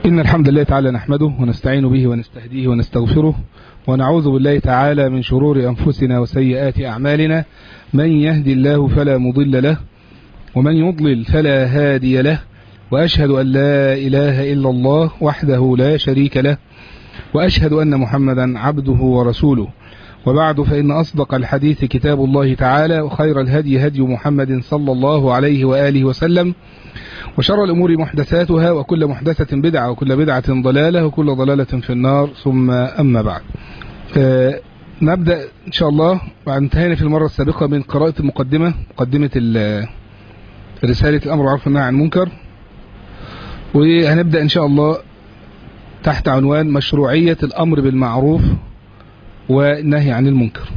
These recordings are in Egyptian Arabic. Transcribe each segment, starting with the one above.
إن الحمد لله تعالى نحمده ونستعين به ونستهديه ونستغفره ونعوذ بالله تعالى من شرور أنفسنا وسيئات أعمالنا من يهدي الله فلا مضل له ومن يضلل فلا هادي له وأشهد أن لا إله إلا الله وحده لا شريك له وأشهد أن محمدا عبده ورسوله وبعد فإن أصدق الحديث كتاب الله تعالى وخير الهدي هدي محمد صلى الله عليه وآله وسلم وشر الأمور محدثاتها وكل محدثة بدعة وكل بدعة ضلالة وكل ضلالة في النار ثم أما بعد آه نبدأ إن شاء الله بعد انتهينا في المرة السابقة من قراءة المقدمة مقدمة رسالة الأمر وعرف النهي عن المنكر وهنبدأ إن شاء الله تحت عنوان مشروعية الأمر بالمعروف والنهي عن المنكر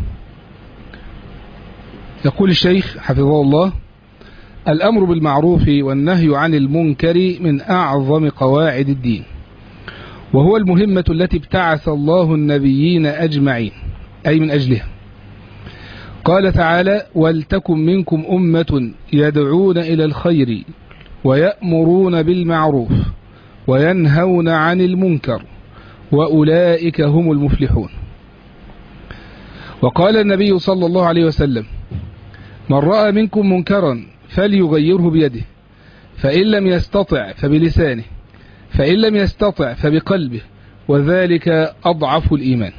يقول الشيخ حفظه الله الأمر بالمعروف والنهي عن المنكر من أعظم قواعد الدين وهو المهمة التي ابتعث الله النبيين أجمعين أي من أجلها قال تعالى ولتكن منكم أمة يدعون إلى الخير ويأمرون بالمعروف وينهون عن المنكر وأولئك هم المفلحون وقال النبي صلى الله عليه وسلم من رأى منكم منكرا فليغيره بيده فإن لم يستطع فبلسانه فإن لم يستطع فبقلبه وذلك أضعف الإيمان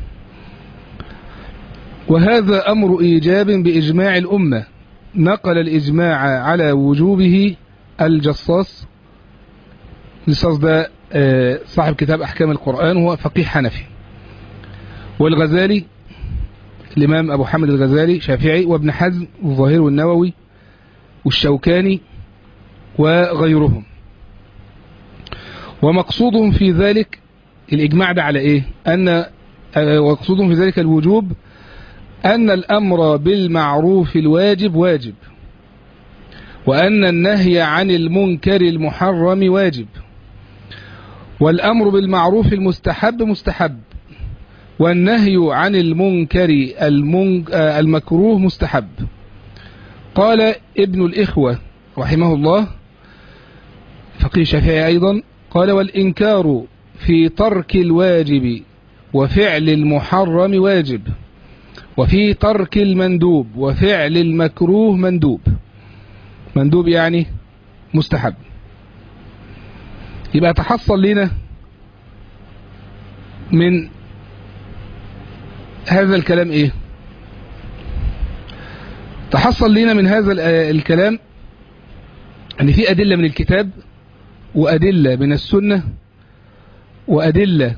وهذا أمر إيجاب بإجماع الأمة نقل الإجماع على وجوبه الجصاص الجصاص ده صاحب كتاب أحكام القرآن هو فقيه حنفي والغزالي الإمام أبو حامد الغزالي شافعي وابن حزم الظاهر والنووي والشوكاني وغيرهم ومقصودهم في ذلك الإجماع ده على إيه أن ومقصودهم في ذلك الوجوب أن الأمر بالمعروف الواجب واجب وأن النهي عن المنكر المحرم واجب والأمر بالمعروف المستحب مستحب والنهي عن المنكر المكروه مستحب قال ابن الإخوة رحمه الله فقيه شافعي أيضا قال والإنكار في ترك الواجب وفعل المحرم واجب وفي ترك المندوب وفعل المكروه مندوب مندوب يعني مستحب يبقى تحصل لنا من هذا الكلام ايه تحصل لنا من هذا الكلام ان في ادلة من الكتاب وادلة من السنة وادلة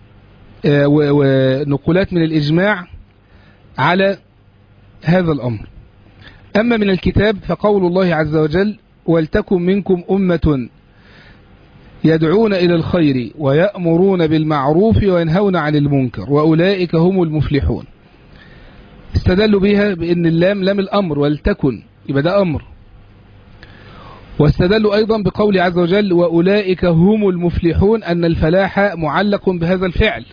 ونقولات من الاجماع على هذا الامر اما من الكتاب فقول الله عز وجل ولتكن منكم امة يدعون إلى الخير ويأمرون بالمعروف وينهون عن المنكر وأولئك هم المفلحون استدلوا بها بأن اللام لام الأمر ولتكن يبقى ده أمر واستدلوا أيضا بقول عز وجل وأولئك هم المفلحون أن الفلاح معلق بهذا الفعل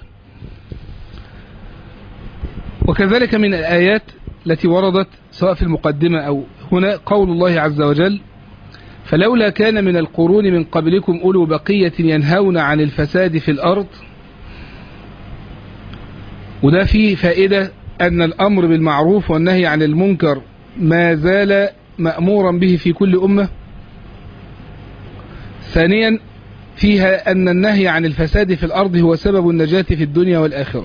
وكذلك من الآيات التي وردت سواء في المقدمة أو هنا قول الله عز وجل فلولا كان من القرون من قبلكم أولو بقية ينهون عن الفساد في الأرض وده فيه فائدة أن الأمر بالمعروف والنهي عن المنكر ما زال مأمورا به في كل أمة ثانيا فيها أن النهي عن الفساد في الأرض هو سبب النجاة في الدنيا والآخرة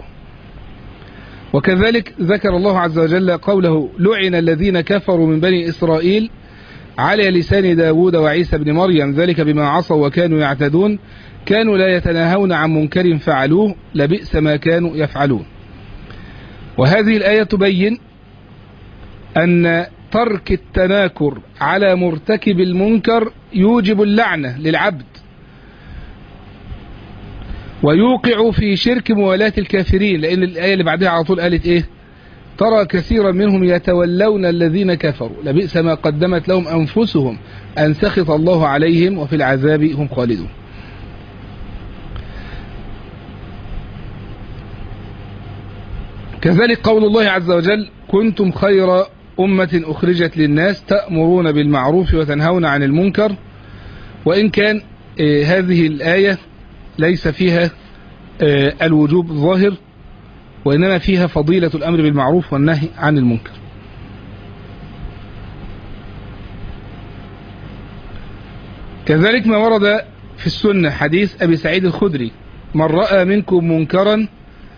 وكذلك ذكر الله عز وجل قوله لعن الذين كفروا من بني إسرائيل على لسان داود وعيسى بن مريم ذلك بما عصوا وكانوا يعتدون كانوا لا يتناهون عن منكر فعلوه لبئس ما كانوا يفعلون وهذه الآية تبين أن ترك التناكر على مرتكب المنكر يوجب اللعنة للعبد ويوقع في شرك موالاة الكافرين لأن الآية اللي بعدها على طول قالت إيه ترى كثيرا منهم يتولون الذين كفروا لبئس ما قدمت لهم أنفسهم أن سخط الله عليهم وفي العذاب هم خالدون كذلك قول الله عز وجل كنتم خير أمة أخرجت للناس تأمرون بالمعروف وتنهون عن المنكر وإن كان هذه الآية ليس فيها آه، الوجوب الظاهر وإنما فيها فضيلة الأمر بالمعروف والنهي عن المنكر كذلك ما ورد في السنة حديث أبي سعيد الخدري من رأى منكم منكرا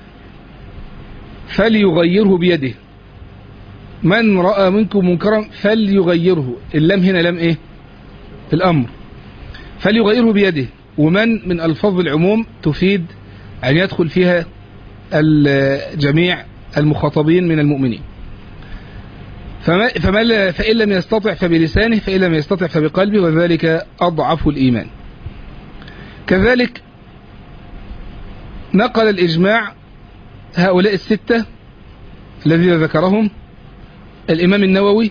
فليغيره بيده من رأى منكم منكرا فليغيره اللام هنا لام ايه الأمر فليغيره بيده ومن من ألفاظ العموم تفيد أن يدخل فيها الجميع المخاطبين من المؤمنين فما فما فإن لم يستطع فبلسانه فإن لم يستطع فبقلبه وذلك أضعف الإيمان كذلك نقل الإجماع هؤلاء الستة الذين ذكرهم الإمام النووي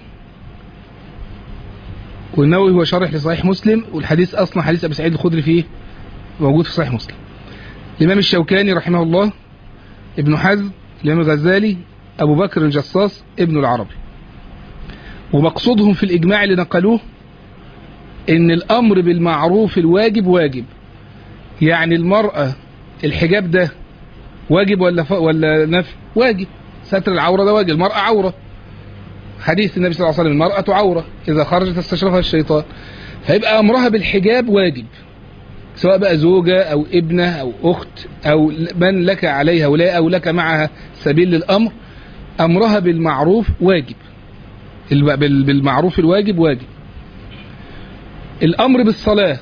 والنووي هو شارح لصحيح مسلم والحديث أصلا حديث أبي سعيد الخدري فيه موجود في صحيح مسلم الإمام الشوكاني رحمه الله ابن حزم الإمام الغزالي أبو بكر الجصاص ابن العربي ومقصودهم في الإجماع اللي نقلوه إن الأمر بالمعروف الواجب واجب يعني المرأة الحجاب ده واجب ولا ف... ولا نفي واجب ستر العورة ده واجب المرأة عورة حديث النبي صلى الله عليه وسلم المرأة عورة إذا خرجت استشرفها الشيطان فيبقى أمرها بالحجاب واجب سواء بقى زوجة أو ابنة أو أخت أو من لك عليها ولا أو لك معها سبيل للأمر أمرها بالمعروف واجب بالمعروف الواجب واجب الأمر بالصلاة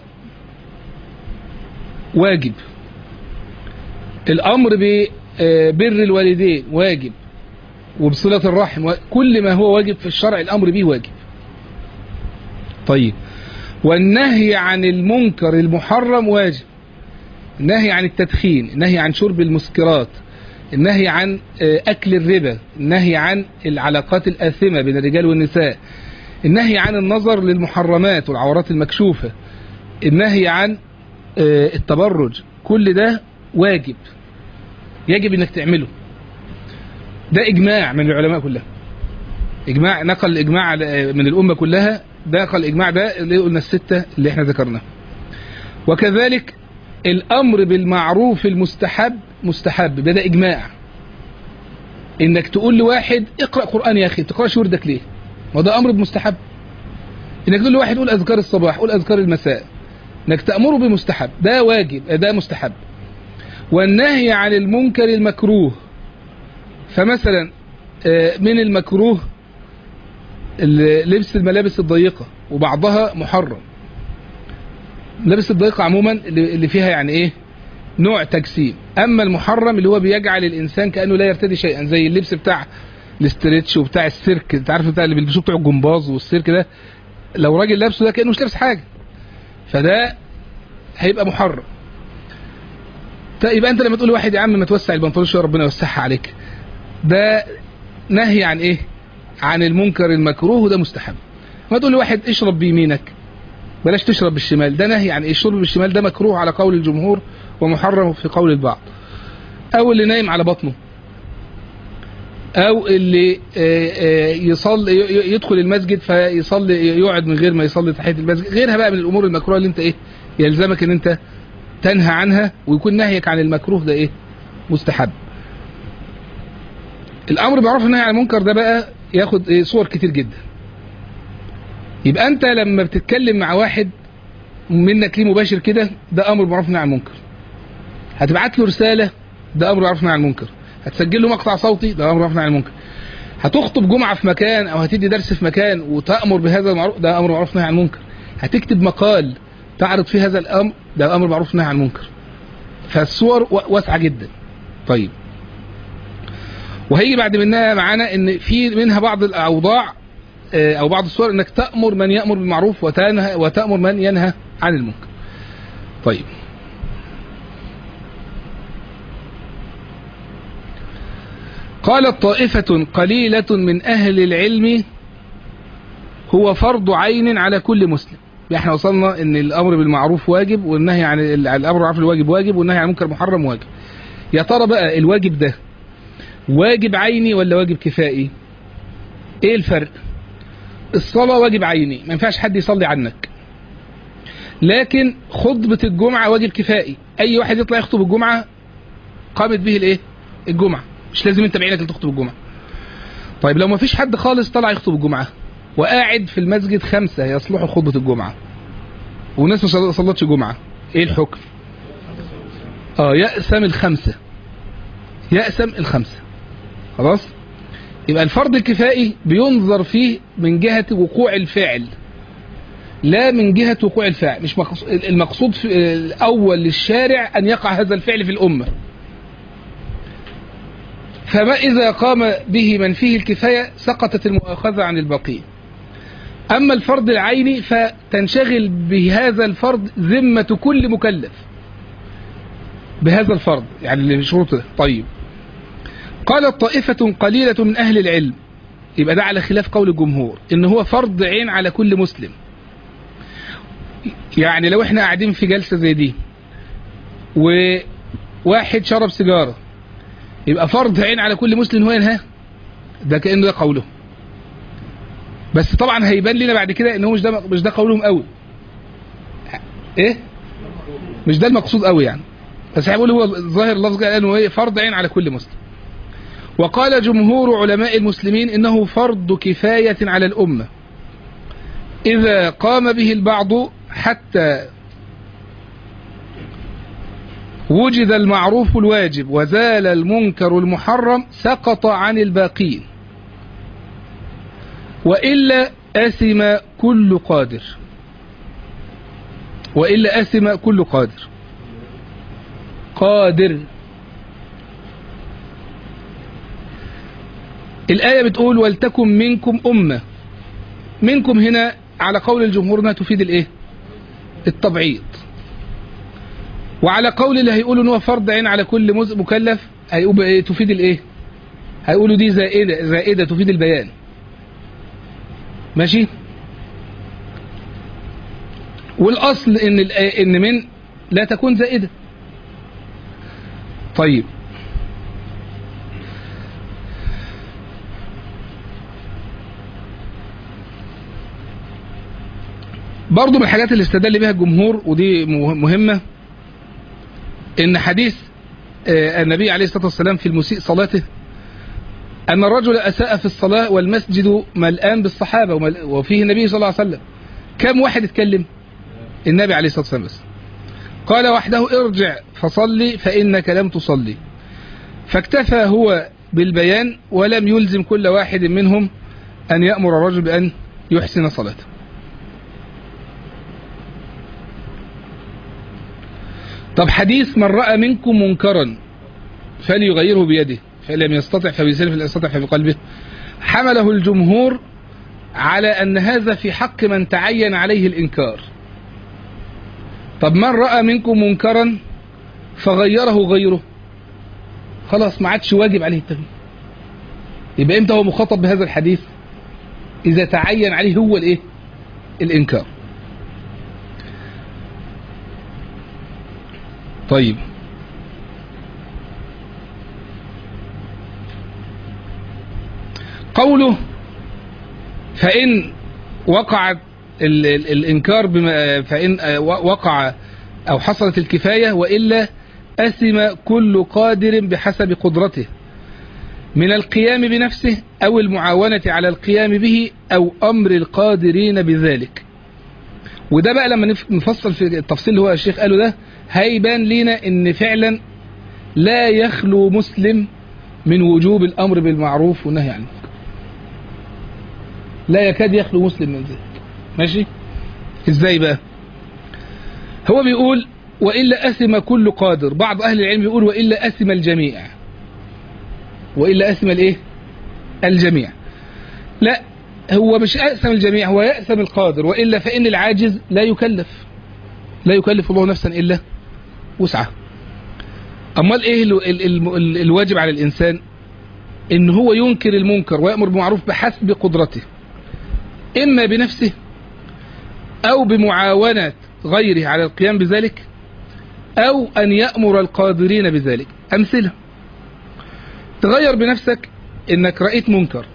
واجب الأمر ببر الوالدين واجب وبصلة الرحم كل ما هو واجب في الشرع الأمر به واجب طيب والنهي عن المنكر المحرم واجب النهي عن التدخين النهي عن شرب المسكرات النهي عن أكل الربا النهي عن العلاقات الآثمة بين الرجال والنساء النهي عن النظر للمحرمات والعورات المكشوفة النهي عن التبرج كل ده واجب يجب انك تعمله ده اجماع من العلماء كلها اجماع نقل الاجماع من الامه كلها ده نقل الاجماع ده اللي قلنا السته اللي احنا ذكرناها وكذلك الامر بالمعروف المستحب مستحب ده ده اجماع انك تقول لواحد اقرا قران يا اخي تقراش وردك ليه ما ده امر بمستحب انك تقول لواحد قول اذكار الصباح قول اذكار المساء انك تامره بمستحب ده واجب ده مستحب والنهي عن المنكر المكروه فمثلا من المكروه لبس الملابس الضيقة وبعضها محرم لبس الضيقة عموما اللي فيها يعني ايه نوع تجسيم اما المحرم اللي هو بيجعل الانسان كأنه لا يرتدي شيئا زي اللبس بتاع الاسترتش وبتاع السيرك انت عارف بتاع اللي بيلبسوه بتوع الجمباز والسيرك ده لو راجل لابسه ده كأنه مش لابس حاجة فده هيبقى محرم يبقى انت لما تقول لواحد يا عم ما توسع البنطلون شويه ربنا يوسعها عليك ده نهي عن ايه عن المنكر المكروه وده مستحب ما تقول لواحد اشرب بيمينك بلاش تشرب بالشمال ده نهي عن ايه الشرب بالشمال ده مكروه على قول الجمهور ومحرم في قول البعض او اللي نايم على بطنه او اللي يصلي يدخل المسجد فيصلي يقعد من غير ما يصلي تحيه المسجد غيرها بقى من الامور المكروهه اللي انت ايه يلزمك ان انت تنهى عنها ويكون نهيك عن المكروه ده ايه مستحب الامر بالمعروف والنهي عن المنكر ده بقى ياخد ايه صور كتير جدا يبقى انت لما بتتكلم مع واحد منك ليه مباشر كده ده امر بالمعروف والنهي عن المنكر هتبعت له رساله ده امر بالمعروف والنهي عن المنكر هتسجل له مقطع صوتي ده امر بالمعروف والنهي عن المنكر هتخطب جمعه في مكان او هتدي درس في مكان وتامر بهذا المعروف ده امر بالمعروف والنهي عن المنكر هتكتب مقال تعرض في هذا الامر ده امر معروف نهي عن المنكر فالصور واسعه جدا طيب وهيجي بعد منها معانا ان في منها بعض الاوضاع او بعض الصور انك تامر من يامر بالمعروف وتنهى وتامر من ينهى عن المنكر طيب قالت طائفة قليلة من أهل العلم هو فرض عين على كل مسلم احنا وصلنا ان الامر بالمعروف واجب والنهي عن الامر بالمعروف الواجب واجب والنهي عن المنكر محرم واجب يا ترى بقى الواجب ده واجب عيني ولا واجب كفائي ايه الفرق الصلاة واجب عيني ما ينفعش حد يصلي عنك لكن خطبة الجمعة واجب كفائي اي واحد يطلع يخطب الجمعه قامت به الايه الجمعه مش لازم انت بعينك اللي تخطب الجمعه طيب لو ما فيش حد خالص طلع يخطب الجمعه وقاعد في المسجد خمسه يصلحوا خطبه الجمعه والناس ما صلتش جمعه ايه الحكم اه يأسم الخمسه يأسم الخمسه خلاص يبقى الفرض الكفائي بينظر فيه من جهة وقوع الفعل لا من جهة وقوع الفاعل مش مقصود المقصود في الأول للشارع أن يقع هذا الفعل في الأمة فما إذا قام به من فيه الكفاية سقطت المؤاخذة عن البقية أما الفرض العيني فتنشغل بهذا الفرض ذمة كل مكلف بهذا الفرض يعني الشروط ده طيب قالت طائفة قليلة من أهل العلم يبقى ده على خلاف قول الجمهور إن هو فرض عين على كل مسلم يعني لو احنا قاعدين في جلسة زي دي وواحد شرب سيجارة يبقى فرض عين على كل مسلم هو ينهى ده كأنه ده قوله بس طبعا هيبان لنا بعد كده ان هو مش ده مش ده قولهم قوي ايه مش ده المقصود قوي يعني بس هيقول هو ظاهر اللفظ قال انه ايه فرض عين على كل مسلم وقال جمهور علماء المسلمين انه فرض كفاية على الامة اذا قام به البعض حتى وجد المعروف الواجب وزال المنكر المحرم سقط عن الباقين وإلا أثم كل قادر وإلا أثم كل قادر قادر الآية بتقول ولتكن منكم أمة منكم هنا على قول الجمهور انها تفيد الايه التبعيض وعلى قول اللي هيقولوا ان هو فرض عين على كل مكلف هيقول ايه تفيد الايه هيقولوا دي زائده زائده تفيد البيان ماشي والاصل ان ان من لا تكون زائده طيب برضو من الحاجات اللي استدل بها الجمهور ودي مهمة ان حديث النبي عليه الصلاة والسلام في المسيء صلاته أن الرجل أساء في الصلاة والمسجد ملآن بالصحابة وفيه النبي صلى الله عليه وسلم كم واحد اتكلم النبي عليه الصلاة والسلام بس قال وحده ارجع فصلي فإنك لم تصلي فاكتفى هو بالبيان ولم يلزم كل واحد منهم أن يأمر الرجل بأن يحسن صلاته طب حديث من رأى منكم منكرا فليغيره بيده فإن لم يستطع فبيسلم فإن يستطع فبقلبه حمله الجمهور على أن هذا في حق من تعين عليه الإنكار طب من رأى منكم منكرا فغيره غيره خلاص ما عادش واجب عليه التغيير يبقى امتى هو مخاطب بهذا الحديث إذا تعين عليه هو الإيه الإنكار طيب قوله فإن وقعت ال ال الإنكار بما فإن وقع أو حصلت الكفاية وإلا أثم كل قادر بحسب قدرته من القيام بنفسه أو المعاونة على القيام به أو أمر القادرين بذلك وده بقى لما نفصل في التفصيل اللي هو الشيخ قاله ده هيبان لينا ان فعلا لا يخلو مسلم من وجوب الامر بالمعروف والنهي عن المنكر لا يكاد يخلو مسلم من ذلك ماشي ازاي بقى هو بيقول والا اثم كل قادر بعض اهل العلم يقول والا اثم الجميع والا اثم الايه الجميع لا هو مش أأثم الجميع هو يأثم القادر وإلا فإن العاجز لا يكلف لا يكلف الله نفسا إلا وسعه أمال إيه ال ال ال الواجب على الإنسان إن هو ينكر المنكر ويأمر بالمعروف بحسب قدرته إما بنفسه أو بمعاونة غيره على القيام بذلك أو أن يأمر القادرين بذلك أمثلة تغير بنفسك إنك رأيت منكر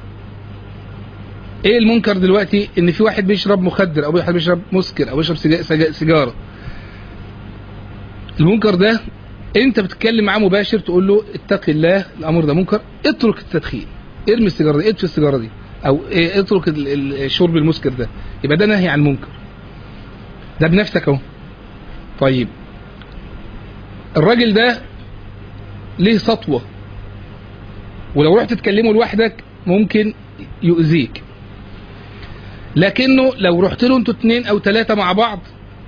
ايه المنكر دلوقتي ان في واحد بيشرب مخدر او واحد بيشرب مسكر او بيشرب سجارة المنكر ده انت بتتكلم معاه مباشر تقول له اتق الله الامر ده منكر اترك التدخين ارمي السيجاره دي اطفي السيجاره دي او ايه اترك ال- ال- الشرب المسكر ده يبقى ده نهي عن منكر ده بنفسك اهو طيب الراجل ده ليه سطوه ولو رحت تكلمه لوحدك ممكن يؤذيك لكنه لو رحت له انتوا اتنين او تلاتة مع بعض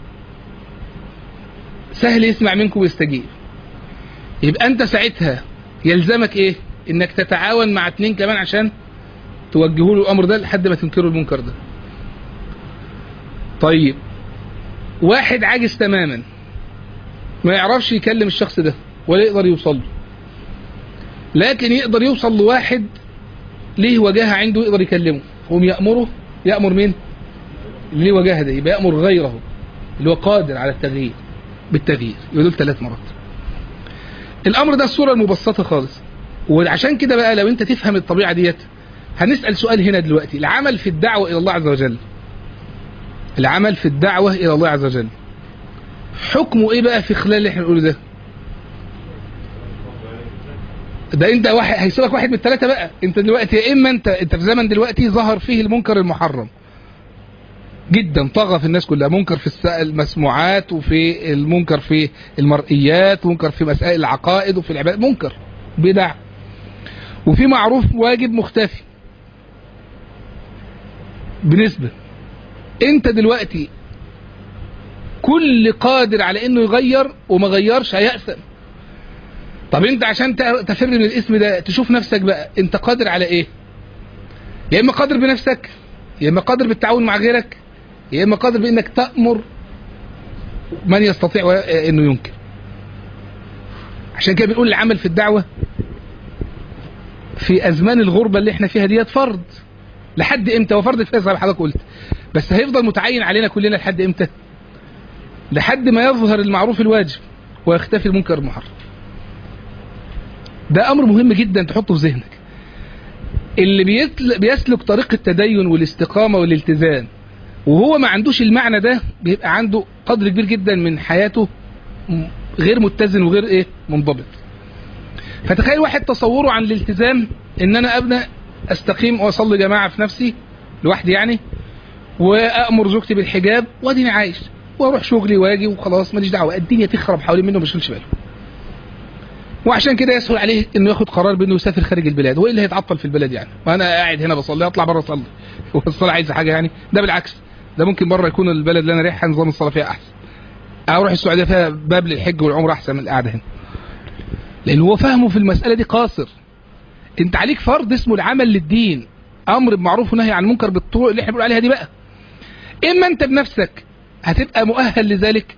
سهل يسمع منكم ويستجيب يبقى انت ساعتها يلزمك ايه انك تتعاون مع اتنين كمان عشان توجهوا له الامر ده لحد ما تنكروا المنكر ده طيب واحد عاجز تماما ما يعرفش يكلم الشخص ده ولا يقدر يوصل له لكن يقدر يوصل لواحد ليه وجاهه عنده يقدر يكلمه هم يأمره يأمر مين اللي ليه وجاهه ده يبقى يأمر غيره اللي هو قادر على التغيير بالتغيير يبقى دول ثلاث مرات الامر ده الصوره المبسطه خالص وعشان كده بقى لو انت تفهم الطبيعه ديت هنسال سؤال هنا دلوقتي العمل في الدعوه الى الله عز وجل العمل في الدعوه الى الله عز وجل حكمه ايه بقى في خلال اللي احنا بنقوله ده ده انت واحد هيسيبك واحد من الثلاثه بقى انت دلوقتي يا اما انت انت في زمن دلوقتي ظهر فيه المنكر المحرم جدا طغى في الناس كلها منكر في الس- المسموعات وفي المنكر في المرئيات ومنكر في مسائل العقائد وفي العبادات منكر بدع وفي معروف واجب مختفي بنسبة انت دلوقتي كل قادر على انه يغير وما غيرش هيأثم طب انت عشان ت- تفر من الاسم ده تشوف نفسك بقى انت قادر على ايه يا اما قادر بنفسك يا اما قادر بالتعاون مع غيرك يا اما قادر بانك تأمر من يستطيع و- انه ينكر عشان كده بنقول العمل في الدعوة في ازمان الغربة اللي احنا فيها ديت فرض لحد امتى هو فرض كفايه زي ما حضرتك قلت بس هيفضل متعين علينا كلنا لحد امتى لحد ما يظهر المعروف الواجب ويختفي المنكر المحرم ده امر مهم جدا تحطه في ذهنك اللي بيسل- بيسلك طريق التدين والاستقامة والالتزام وهو ما عندوش المعنى ده بيبقى عنده قدر كبير جدا من حياته م- غير متزن وغير ايه منضبط فتخيل واحد تصوره عن الالتزام ان انا ابدا استقيم واصلي جماعه في نفسي لوحدي يعني وامر زوجتي بالحجاب واديني عايش واروح شغلي واجي وخلاص ماليش دعوه الدنيا تخرب حوالين منه ما يشغلش باله وعشان كده يسهل عليه انه ياخد قرار بانه يسافر خارج البلاد وايه اللي هيتعطل في البلد يعني ما انا قاعد هنا بصلي اطلع بره اصلي هو الصلاه عايزه حاجه يعني ده بالعكس ده ممكن بره يكون البلد اللي انا رايحها نظام الصلاه فيها احسن اروح السعوديه فيها باب للحج والعمره احسن من القعده هنا لان هو فهمه في المساله دي قاصر انت عليك فرض اسمه العمل للدين امر بمعروف ونهي عن المنكر بالطرق اللي احنا بنقول عليها دي بقى اما انت بنفسك هتبقى مؤهل لذلك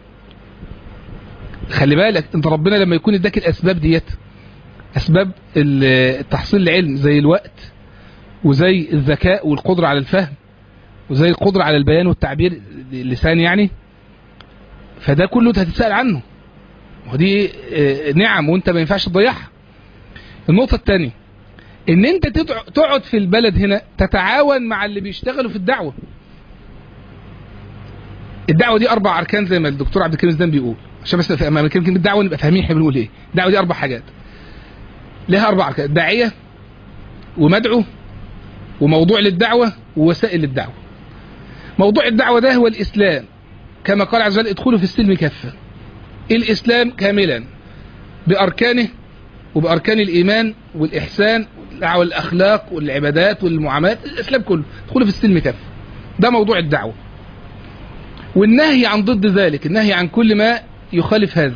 خلي بالك انت ربنا لما يكون اداك الاسباب ديت اسباب ال- تحصيل العلم زي الوقت وزي الذكاء والقدره على الفهم وزي القدره على البيان والتعبير اللسان يعني فده كله انت هتتسال عنه ودي اه، نعم وانت ما ينفعش تضيعها النقطه الثانيه ان انت تدع- تقعد في البلد هنا تتعاون مع اللي بيشتغلوا في الدعوه الدعوه دي اربع اركان زي ما الدكتور عبد الكريم زيدان بيقول عشان بس في- لما نتكلم كلمه دعوه نبقى فاهمين احنا بنقول ايه الدعوه دي اربع حاجات لها اربع اركان داعيه ومدعو وموضوع للدعوه ووسائل للدعوه موضوع الدعوه ده هو الاسلام كما قال عز وجل ادخلوا في السلم كافه الاسلام كاملا باركانه وباركان الايمان والاحسان والدعوه الاخلاق والعبادات والمعاملات الاسلام كله ادخلوا في السلم كافه ده موضوع الدعوه والنهي عن ضد ذلك النهي عن كل ما يخالف هذا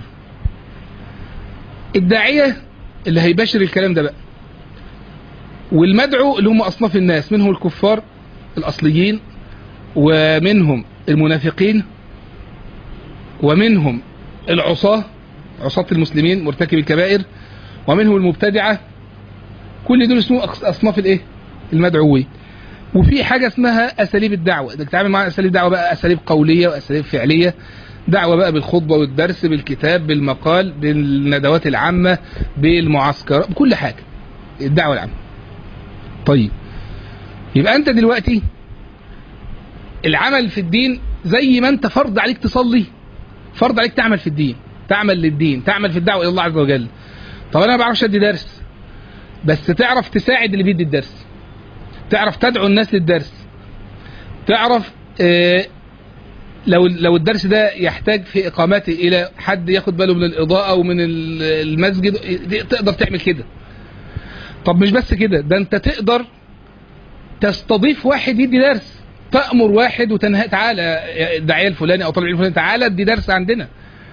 الداعية اللي هيباشر الكلام ده بقى والمدعو اللي هم أصناف الناس منهم الكفار الأصليين ومنهم المنافقين ومنهم العصاة عصاة المسلمين مرتكب الكبائر ومنهم المبتدعة كل دول اسمهم أقص- أصناف الإيه المدعوين وفي حاجة اسمها أساليب الدعوة إنك تتعامل مع أساليب دعوة بقى أساليب قولية وأساليب فعلية دعوة بقى بالخطبة والدرس بالكتاب بالمقال بالندوات العامة بالمعسكر بكل حاجة الدعوة العامة طيب يبقى أنت دلوقتي العمل في الدين زي ما أنت فرض عليك تصلي فرض عليك تعمل في الدين تعمل للدين تعمل في الدعوه الى الله عز وجل طب انا ما بعرفش ادي درس بس تعرف تساعد اللي بيدي الدرس تعرف تدعو الناس للدرس تعرف آه، لو لو الدرس ده يحتاج في اقامته الى حد ياخد باله من الاضاءه ومن ال- المسجد تقدر تعمل كده طب مش بس كده ده انت تقدر تستضيف واحد يدي درس تأمر واحد وتنهى تعالى يا الداعيه الفلاني او طالب الفلاني تعالى ادي درس عندنا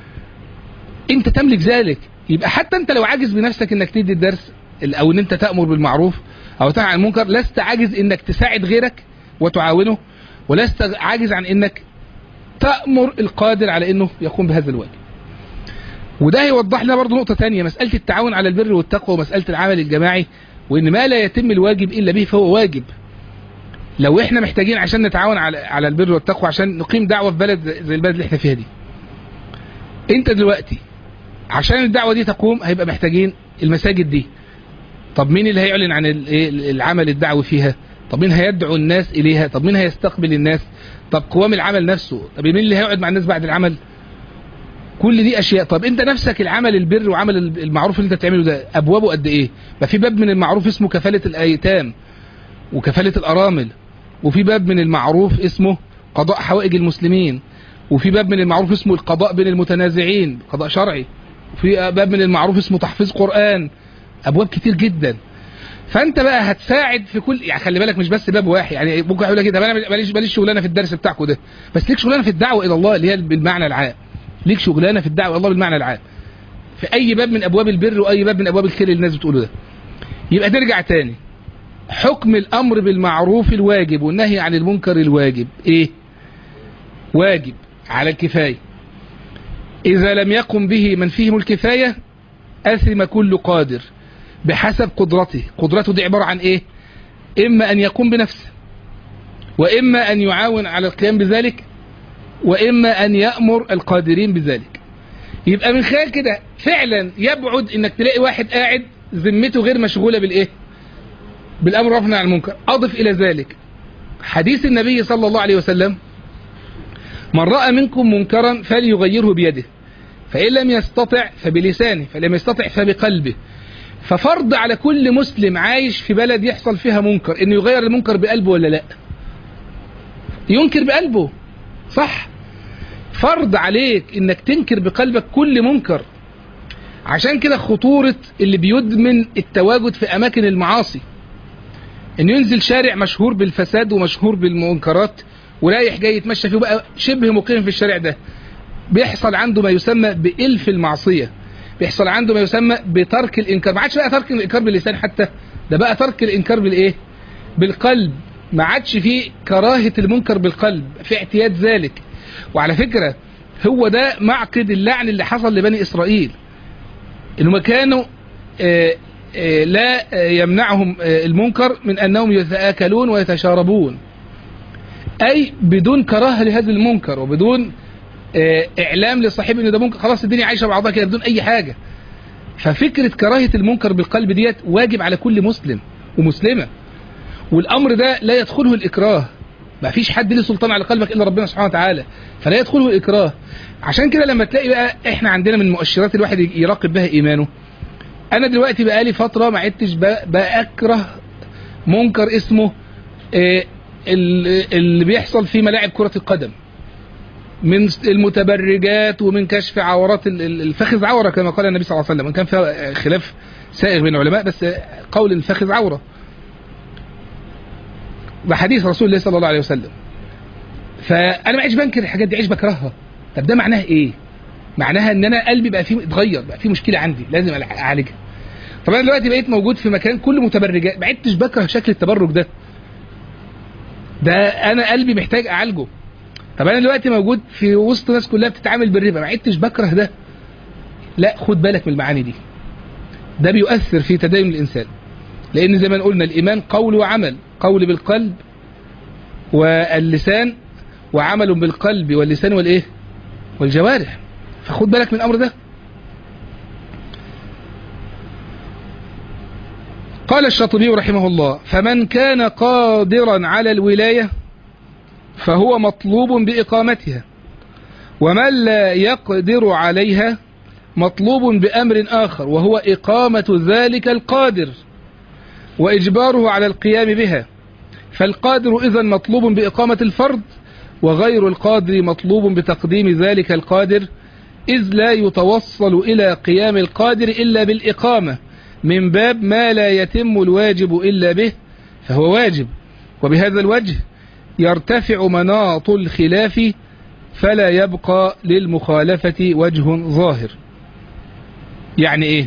انت تملك ذلك يبقى حتى انت لو عاجز بنفسك انك تدي الدرس او ان انت تأمر بالمعروف او تنهى عن المنكر لست عاجز انك تساعد غيرك وتعاونه ولست عاجز عن انك تأمر القادر على انه يقوم بهذا الواجب وده هيوضح لنا برضه نقطة تانية مسألة التعاون على البر والتقوى ومسألة العمل الجماعي وان ما لا يتم الواجب الا به فهو واجب لو احنا محتاجين عشان نتعاون على على البر والتقوى عشان نقيم دعوة في بلد زي- زي البلد اللي احنا فيها دي انت دلوقتي عشان الدعوة دي تقوم هيبقى محتاجين المساجد دي طب مين اللي هيعلن عن ال- إيه العمل الدعوي فيها طب مين هيدعو الناس اليها طب مين هيستقبل الناس طب قوام العمل نفسه طب مين اللي هيقعد مع الناس بعد العمل كل دي اشياء طب انت نفسك العمل البر وعمل المعروف اللي انت بتعمله ده ابوابه قد ايه ما في باب من المعروف اسمه كفالة الايتام وكفالة الارامل وفي باب من المعروف اسمه قضاء حوائج المسلمين وفي باب من المعروف اسمه القضاء بين المتنازعين قضاء شرعي وفي باب من المعروف اسمه تحفيظ قرآن ابواب كتير جدا فانت بقى هتساعد في كل يعني خلي بالك مش بس باب واحد يعني ممكن يقول لك كده انا ماليش ماليش شغلانه في الدرس بتاعكم ده بس ليك شغلانه في الدعوه الى الله اللي هي بالمعنى العام ليك شغلانه في الدعوه الى الله بالمعنى العام في اي باب من ابواب البر واي باب من ابواب الخير اللي الناس بتقوله ده يبقى نرجع تاني حكم الامر بالمعروف الواجب والنهي عن المنكر الواجب ايه واجب على الكفايه اذا لم يقم به من فيهم الكفايه اثم كل قادر بحسب قدرته قدرته دي عباره عن ايه اما ان يقوم بنفسه واما ان يعاون على القيام بذلك واما ان يامر القادرين بذلك يبقى من خلال كده فعلا يبعد انك تلاقي واحد قاعد ذمته غير مشغوله بالايه بالامر والنهي عن المنكر اضف الى ذلك حديث النبي صلى الله عليه وسلم من راى منكم منكرا فليغيره بيده فان لم يستطع فبلسانه فلم يستطع فبقلبه ففرض على كل مسلم عايش في بلد يحصل فيها منكر انه يغير المنكر بقلبه ولا لا ينكر بقلبه صح فرض عليك انك تنكر بقلبك كل منكر عشان كده خطورة اللي بيدمن التواجد في اماكن المعاصي ان ينزل شارع مشهور بالفساد ومشهور بالمنكرات ورايح جاي يتمشى فيه بقى شبه مقيم في الشارع ده بيحصل عنده ما يسمى بإلف المعصية بيحصل عنده ما يسمى بترك الإنكار ما عادش بقى ترك الإنكار باللسان حتى ده بقى ترك الإنكار بالإيه بالقلب ما عادش فيه كراهة المنكر بالقلب في اعتياد ذلك وعلى فكرة هو ده معقد اللعن اللي حصل لبني إسرائيل إنهم كانوا آه آه لا آه يمنعهم المنكر من أنهم يتآكلون ويتشاربون أي بدون كراهة لهذا المنكر وبدون إعلام لصاحبه إن ده منكر خلاص الدنيا عايشة بعضها كده بدون أي حاجة ففكرة كراهية المنكر بالقلب ديت واجب على كل مسلم ومسلمة والأمر ده لا يدخله الإكراه ما فيش حد له سلطان على قلبك إلا ربنا سبحانه وتعالى فلا يدخله الإكراه عشان كده لما تلاقي بقى إحنا عندنا من مؤشرات الواحد يراقب بها إيمانه أنا دلوقتي بقى لي فترة ما عدتش بأكره منكر اسمه اللي بيحصل في ملاعب كرة القدم من المتبرجات ومن كشف عورات الفخذ عورة كما قال النبي صلى الله عليه وسلم وان كان فيها خلاف سائغ بين العلماء بس قول الفخذ عورة ده حديث رسول الله صلى الله عليه وسلم فانا ما عيش بنكر الحاجات دي عيش بكرهها طب ده معناها ايه معناها ان انا قلبي بقى فيه اتغير بقى فيه مشكله عندي لازم اعالجها طب انا دلوقتي بقيت موجود في مكان كله متبرجات ما عدتش بكره شكل التبرج ده ده انا قلبي محتاج اعالجه طب انا دلوقتي موجود في وسط ناس كلها بتتعامل بالربا ما عدتش بكره ده لا خد بالك من المعاني دي ده بيؤثر في تدين الانسان لان زي ما قلنا الايمان قول وعمل قول بالقلب واللسان وعمل بالقلب واللسان والايه والجوارح فخد بالك من الامر ده قال الشاطبي رحمه الله فمن كان قادرا على الولايه فهو مطلوب بإقامتها ومن لا يقدر عليها مطلوب بأمر آخر وهو إقامة ذلك القادر وإجباره على القيام بها فالقادر إذا مطلوب بإقامة الفرض وغير القادر مطلوب بتقديم ذلك القادر إذ لا يتوصل إلى قيام القادر إلا بالإقامة من باب ما لا يتم الواجب إلا به فهو واجب وبهذا الوجه يرتفع مناط الخلاف فلا يبقى للمخالفة وجه ظاهر يعني ايه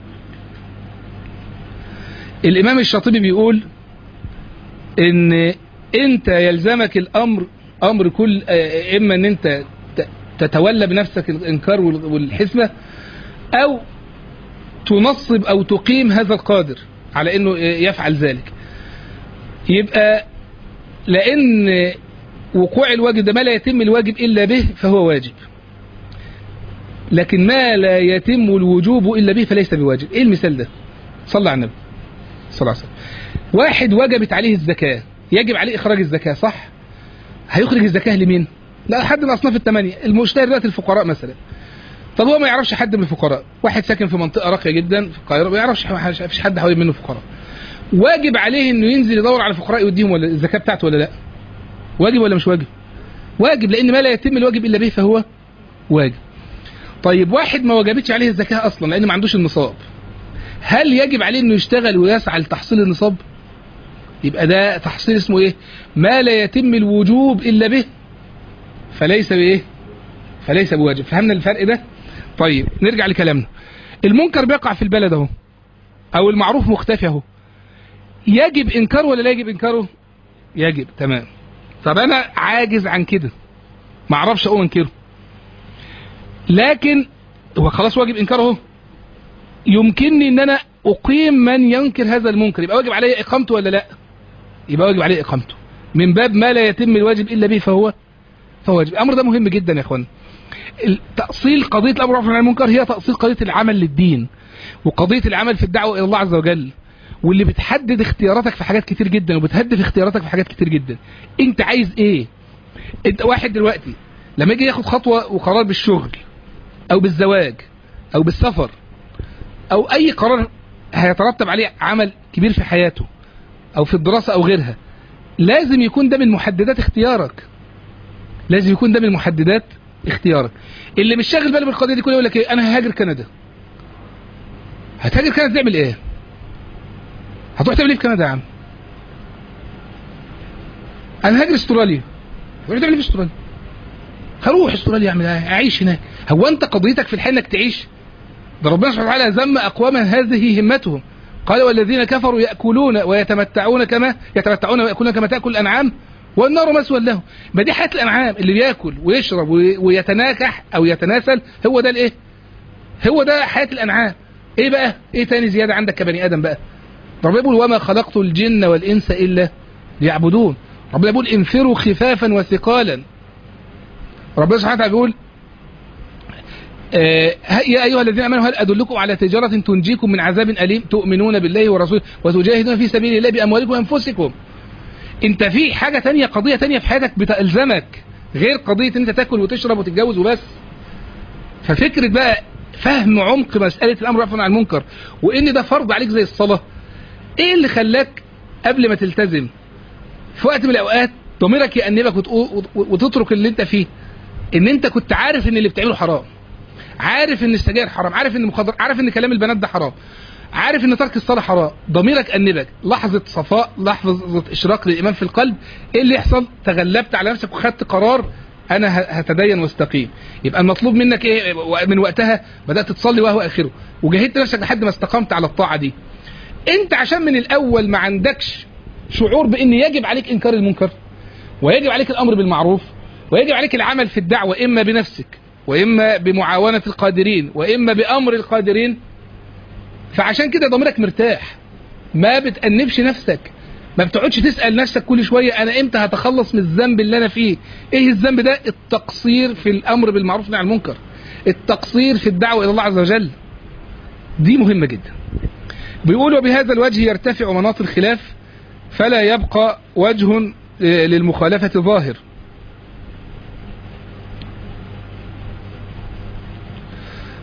الامام الشاطبي بيقول ان انت يلزمك الامر امر كل اما ان انت تتولى بنفسك الانكار والحسمة او تنصب او تقيم هذا القادر على انه يفعل ذلك يبقى لان وقوع الواجب ده ما لا يتم الواجب الا به فهو واجب لكن ما لا يتم الوجوب الا به فليس بواجب ايه المثال ده صلى على النبي صلى الله عليه وسلم واحد وجبت عليه الزكاة يجب عليه اخراج الزكاة صح هيخرج الزكاة لمين لا حد من اصناف الثمانية المشتري دلوقتي الفقراء مثلا طب هو ما يعرفش حد من الفقراء واحد ساكن في منطقة راقية جدا في القاهرة ما يعرفش فيش حد حوالين منه فقراء واجب عليه انه ينزل يدور على فقراء يوديهم ولا الزكاة بتاعته ولا لا واجب ولا مش واجب واجب لان ما لا يتم الواجب الا به فهو واجب طيب واحد ما وجبتش عليه الزكاة اصلا لان ما عندوش النصاب هل يجب عليه انه يشتغل ويسعى لتحصيل النصاب يبقى ده تحصيل اسمه ايه ما لا يتم الوجوب الا به فليس بايه فليس بواجب فهمنا الفرق ده طيب نرجع لكلامنا المنكر بيقع في البلد اهو او المعروف مختفي اهو يجب انكاره ولا لا يجب انكاره يجب تمام طب انا عاجز عن كده ما اعرفش اقوم انكره لكن هو خلاص واجب انكاره اهو يمكنني ان انا اقيم من ينكر هذا المنكر يبقى واجب عليه اقامته ولا لا يبقى واجب عليه اقامته من باب ما لا يتم الواجب الا به فهو فهو واجب الامر ده مهم جدا يا اخوان تأصيل قضية الأمر بالمعروف عن المنكر هي تأصيل قضية العمل للدين وقضية العمل في الدعوة إلى الله عز وجل واللي بتحدد اختياراتك في حاجات كتير جدا وبتهدف اختياراتك في حاجات كتير جدا انت عايز ايه انت واحد دلوقتي لما يجي ياخد خطوة وقرار بالشغل او بالزواج او بالسفر او اي قرار هيترتب عليه عمل كبير في حياته او في الدراسة او غيرها لازم يكون ده من محددات اختيارك لازم يكون ده من محددات اختيارك اللي مش شاغل باله بالقضيه دي كلها يقول لك ايه انا ههاجر كندا هتهاجر كندا تعمل ايه هتروح تعمل ايه في كندا يا عم انا هاجر استراليا هتروح تعمل ايه في استراليا هروح استراليا اعمل ايه اعيش هناك هو انت قضيتك في الحياه انك تعيش ده ربنا سبحانه وتعالى ذم اقواما هذه همتهم قال والذين كفروا ياكلون ويتمتعون كما يتمتعون وياكلون كما تاكل الانعام والنار مسوى له ما دي حياه الانعام اللي بياكل ويشرب ويتناكح او يتناسل هو ده الايه هو ده حياه الانعام ايه بقى ايه تاني زياده عندك كبني ادم بقى ربنا بيقول وما خلقت الجن والانس الا ليعبدون ربنا بيقول انفروا خفافا وثقالا ربنا سبحانه وتعالى بيقول آه يا ايها الذين امنوا هل ادلكم على تجاره تنجيكم من عذاب اليم تؤمنون بالله ورسوله وتجاهدون في سبيل الله باموالكم وانفسكم انت في حاجة تانية قضية تانية في حياتك بتلزمك غير قضية ان انت تاكل وتشرب وتتجوز وبس ففكرة بقى فهم عمق مسألة الامر والنهي عن المنكر وان ده فرض عليك زي الصلاة ايه اللي خلاك قبل ما تلتزم في وقت من الاوقات ضميرك يأنبك وتترك اللي انت فيه ان انت كنت عارف ان اللي بتعمله حرام عارف ان السجاير حرام عارف ان المخدر عارف ان كلام البنات ده حرام عارف ان ترك الصلاه حرام ضميرك انبك لحظه صفاء لحظه اشراق للايمان في القلب ايه اللي يحصل تغلبت على نفسك وخدت قرار انا هتدين واستقيم يبقى المطلوب منك ايه من وقتها بدات تصلي وهو اخره وجاهدت نفسك لحد ما استقمت على الطاعه دي انت عشان من الاول ما عندكش شعور بان يجب عليك انكار المنكر ويجب عليك الامر بالمعروف ويجب عليك العمل في الدعوه اما بنفسك واما بمعاونه القادرين واما بامر القادرين فعشان كده ضميرك مرتاح ما بتأنبش نفسك ما بتقعدش تسأل نفسك كل شوية أنا إمتى هتخلص من الذنب اللي أنا فيه إيه الذنب ده التقصير في الأمر بالمعروف والنهي عن المنكر التقصير في الدعوة إلى الله عز وجل دي مهمة جدا بيقول وبهذا الوجه يرتفع مناط الخلاف فلا يبقى وجه للمخالفة ظاهر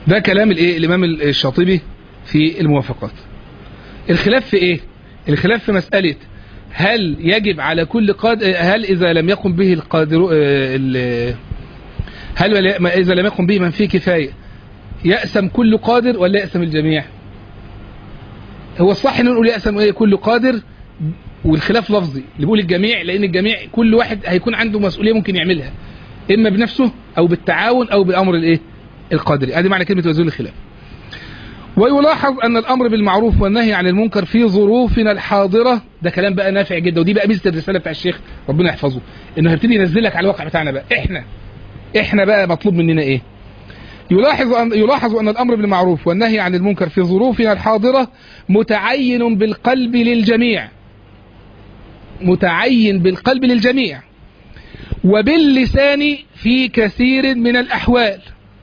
ده كلام الايه الامام الشاطبي في الموافقات الخلاف في ايه الخلاف في مسألة هل يجب على كل قادر هل اذا لم يقم به القادر ال- هل اذا لم يقم به من فيه كفاية يأسم كل قادر ولا يأسم الجميع هو الصح ان نقول يأسم ايه كل قادر والخلاف لفظي اللي بيقول الجميع لان الجميع كل واحد هيكون عنده مسؤولية ممكن يعملها اما بنفسه او بالتعاون او بالامر الايه القدري ادي معنى كلمة وزول الخلاف ويلاحظ ان الامر بالمعروف والنهي عن المنكر في ظروفنا الحاضرة ده كلام بقى نافع جدا ودي بقى ميزة الرسالة بتاع الشيخ ربنا يحفظه انه هيبتدي ينزلك على الواقع بتاعنا بقى احنا احنا بقى مطلوب مننا ايه يلاحظ أن يلاحظ أن الأمر بالمعروف والنهي عن المنكر في ظروفنا الحاضرة متعين بالقلب للجميع متعين بالقلب للجميع وباللسان في كثير من الأحوال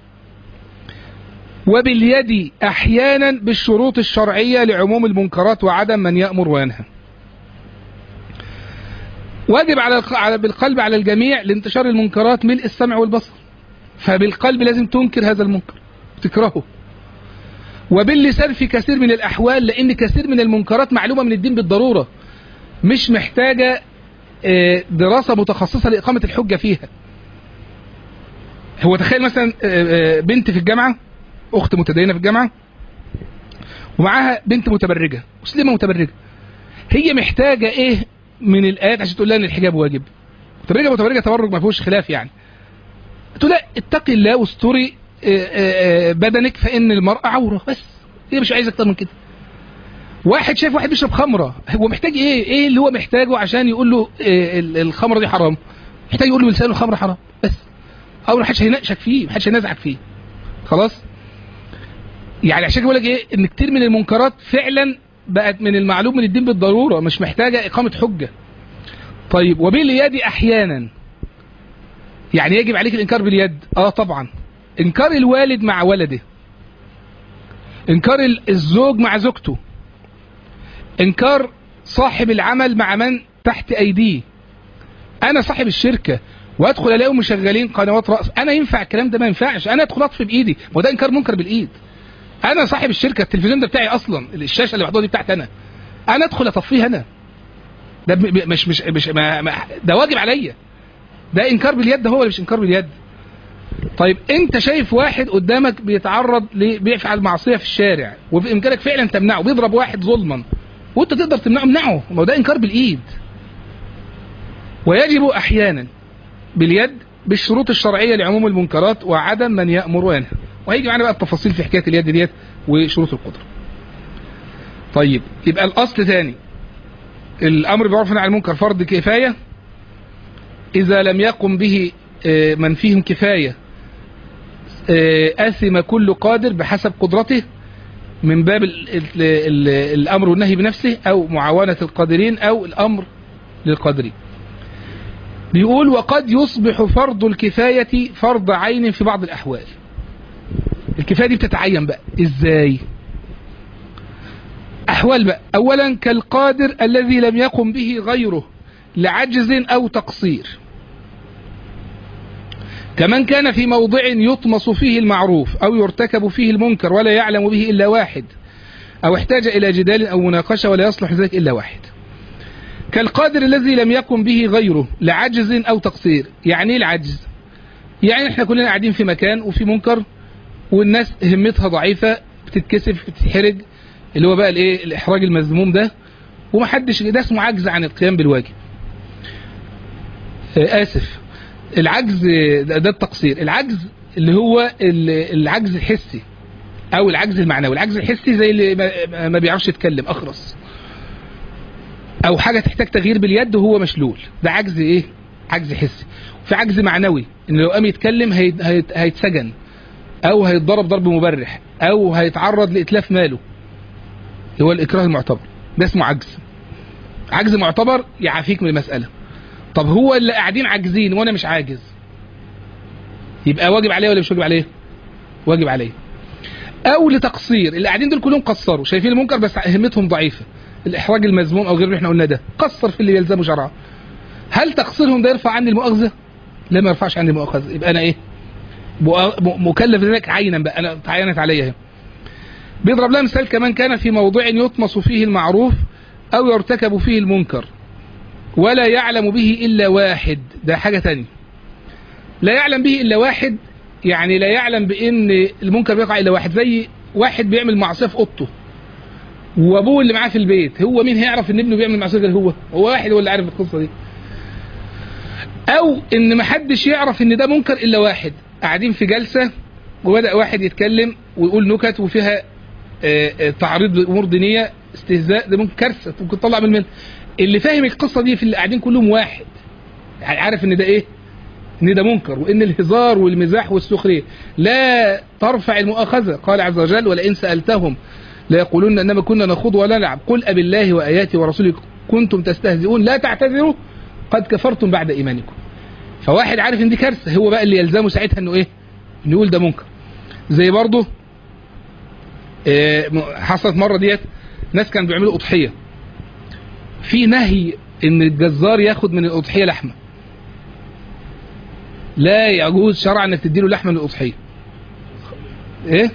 وباليد أحيانا بالشروط الشرعية لعموم المنكرات وعدم من يأمر وينهى واجب على على- بالقلب على الجميع لانتشار المنكرات ملء السمع والبصر فبالقلب لازم تنكر هذا المنكر تكرهه وباللسان في كثير من الأحوال لأن كثير من المنكرات معلومة من الدين بالضرورة مش محتاجة آه، دراسة متخصصة لإقامة الحجة فيها هو تخيل مثلا آه، آه، بنت في الجامعة أخت متدينة في الجامعة ومعاها بنت متبرجة مسلمة متبرجة هي محتاجة إيه من الآيات عشان تقول لها إن الحجاب واجب متبرجة متبرجة تبرج ما فيهوش خلاف يعني تقول لا اتقي الله واستري آه، آه، آه، بدنك فإن المرأة عورة بس هي مش عايز أكتر من كده واحد شايف واحد بيشرب خمرة هو محتاج ايه ايه اللي هو محتاجه عشان يقول له إيه ال- الخمرة دي حرام محتاج يقول له بلسانه الخمرة حرام بس او محدش هيناقشك فيه محدش هينازعك فيه خلاص يعني عشان بقول لك ايه ان كتير من المنكرات فعلا بقت من المعلوم من الدين بالضرورة مش محتاجة اقامة حجة طيب وباليد احيانا يعني يجب عليك الانكار باليد اه طبعا انكار الوالد مع ولده انكار ال- الزوج مع زوجته انكار صاحب العمل مع من تحت ايديه انا صاحب الشركة وادخل الاقيهم مشغلين قنوات رأس انا ينفع الكلام ده ما ينفعش انا ادخل اطفي بايدي ما هو ده انكار منكر بالايد انا صاحب الشركة التلفزيون ده بتاعي اصلا الشاشة اللي محطوطه دي بتاعتي انا انا ادخل اطفيه انا ده ب- ب- مش مش مش ما ما ده واجب عليا ده انكار باليد ده هو اللي مش انكار باليد طيب انت شايف واحد قدامك بيتعرض ل- بيفعل معصيه في الشارع وبامكانك فعلا تمنعه بيضرب واحد ظلما وانت تقدر تمنعه امنعه ما هو ده انكار بالايد ويجب احيانا باليد بالشروط الشرعيه لعموم المنكرات وعدم من يامر وينهى وهيجي معانا بقى التفاصيل في حكايه اليد ديت وشروط القدره طيب يبقى الاصل ثاني الامر بالمعروف والنهي عن المنكر فرض كفايه اذا لم يقم به آه، من فيهم كفايه آه، اثم كل قادر بحسب قدرته من باب ال ال ال الامر والنهي بنفسه او معاونة القادرين او الامر للقادرين بيقول وقد يصبح فرض الكفاية فرض عين في بعض الاحوال الكفاية دي بتتعين بقى ازاي احوال بقى اولا كالقادر الذي لم يقم به غيره لعجز او تقصير كمن كان في موضع يطمس فيه المعروف أو يرتكب فيه المنكر ولا يعلم به إلا واحد أو احتاج إلى جدال أو مناقشة ولا يصلح ذلك إلا واحد كالقادر الذي لم يقم به غيره لعجز أو تقصير يعني إيه العجز يعني احنا كلنا قاعدين في مكان وفي منكر والناس همتها ضعيفة بتتكسف بتتحرج اللي هو بقى الايه الاحراج المذموم ده ومحدش ده اسمه عجز عن القيام بالواجب آه، اسف العجز ده ده التقصير العجز اللي هو ال- العجز الحسي او العجز المعنوي العجز الحسي زي اللي ما- ما بيعرفش يتكلم اخرس او حاجه تحتاج تغيير باليد وهو مشلول ده عجز ايه عجز حسي في عجز معنوي ان لو قام يتكلم هيت- هيت- هيتسجن او هيتضرب ضرب مبرح او هيتعرض لاتلاف ماله اللي هو الاكراه المعتبر ده اسمه عجز عجز معتبر يعافيك من المساله طب هو اللي قاعدين عاجزين وانا مش عاجز يبقى واجب عليه ولا مش واجب عليه واجب عليه او لتقصير اللي قاعدين دول كلهم قصروا شايفين المنكر بس همتهم ضعيفه الاحراج المذموم او غير اللي احنا قلنا ده قصر في اللي يلزمه شرعا هل تقصيرهم ده يرفع عني المؤاخذه لا ما يرفعش عني المؤاخذه يبقى انا ايه م- مكلف ذلك عينا بقى انا تعينت عليا اهي بيضرب لها مثال كمان كان في موضع يطمس فيه المعروف او يرتكب فيه المنكر ولا يعلم به الا واحد ده حاجه تانية لا يعلم به الا واحد يعني لا يعلم بان المنكر بيقع الا واحد زي واحد بيعمل معصيه في اوضته وابوه اللي معاه في البيت هو مين هيعرف ان ابنه بيعمل معصيه غير هو هو واحد هو اللي عارف القصه دي او ان محدش يعرف ان ده منكر الا واحد قاعدين في جلسه وبدا واحد يتكلم ويقول نكت وفيها آه، آه، تعريض لامور دينيه استهزاء ده ممكن كارثه ممكن تطلع من المل اللي فاهم القصه دي في اللي قاعدين كلهم واحد يعني عارف ان ده ايه ان ده منكر وان الهزار والمزاح والسخريه لا ترفع المؤاخذه قال عز وجل ولئن سالتهم ليقولون انما كنا نخوض ولا نلعب قل ابي الله واياته ورسوله كنتم تستهزئون لا تعتذروا قد كفرتم بعد ايمانكم فواحد عارف ان دي كارثه هو بقى اللي يلزمه ساعتها انه ايه انه يقول ده منكر زي برضه آه، م- حصلت مره ديت ناس كانوا بيعملوا اضحيه في نهي ان الجزار ياخد من الاضحيه لحمه لا يجوز شرعا انك تديله لحمه للاضحيه ايه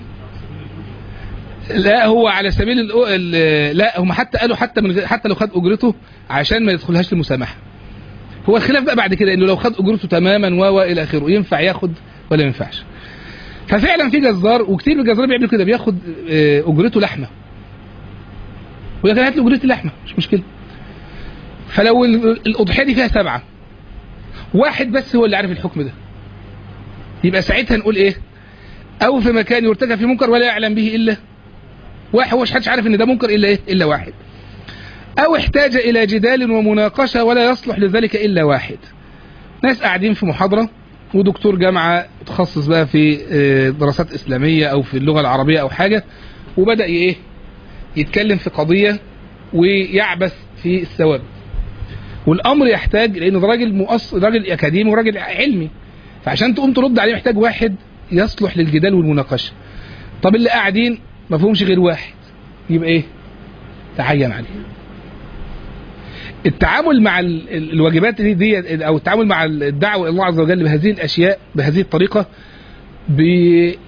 لا هو على سبيل ال ال لا هم حتى قالوا حتى من غير حتى لو خد اجرته عشان ما يدخلهاش المسامحه هو الخلاف بقى بعد كده انه لو خد اجرته تماما و و الى اخره ينفع ياخد ولا ما ينفعش ففعلا في جزار وكتير من الجزار بيعملوا كده بياخد آه، اجرته لحمه ويقول لك هات لي اجرتي لحمه مش مشكله فلو ال- الاضحيه دي فيها سبعه واحد بس هو اللي عارف الحكم ده يبقى ساعتها نقول ايه او في مكان يرتكب فيه منكر ولا يعلم به الا واحد هو مش حدش عارف ان ده منكر الا ايه الا واحد او احتاج الى جدال ومناقشه ولا يصلح لذلك الا واحد ناس قاعدين في محاضره ودكتور جامعه متخصص بقى في آه، دراسات اسلاميه او في اللغه العربيه او حاجه وبدا ايه يتكلم في قضيه ويعبث في الثواب والامر يحتاج لانه ده راجل مؤص راجل اكاديمي وراجل علمي فعشان تقوم ترد عليه محتاج واحد يصلح للجدال والمناقشه طب اللي قاعدين ما فيهمش غير واحد يبقى ايه تعين عليه التعامل مع ال- ال- الواجبات دي, دي او التعامل مع الدعوه الى الله عز وجل بهذه الاشياء بهذه الطريقه بي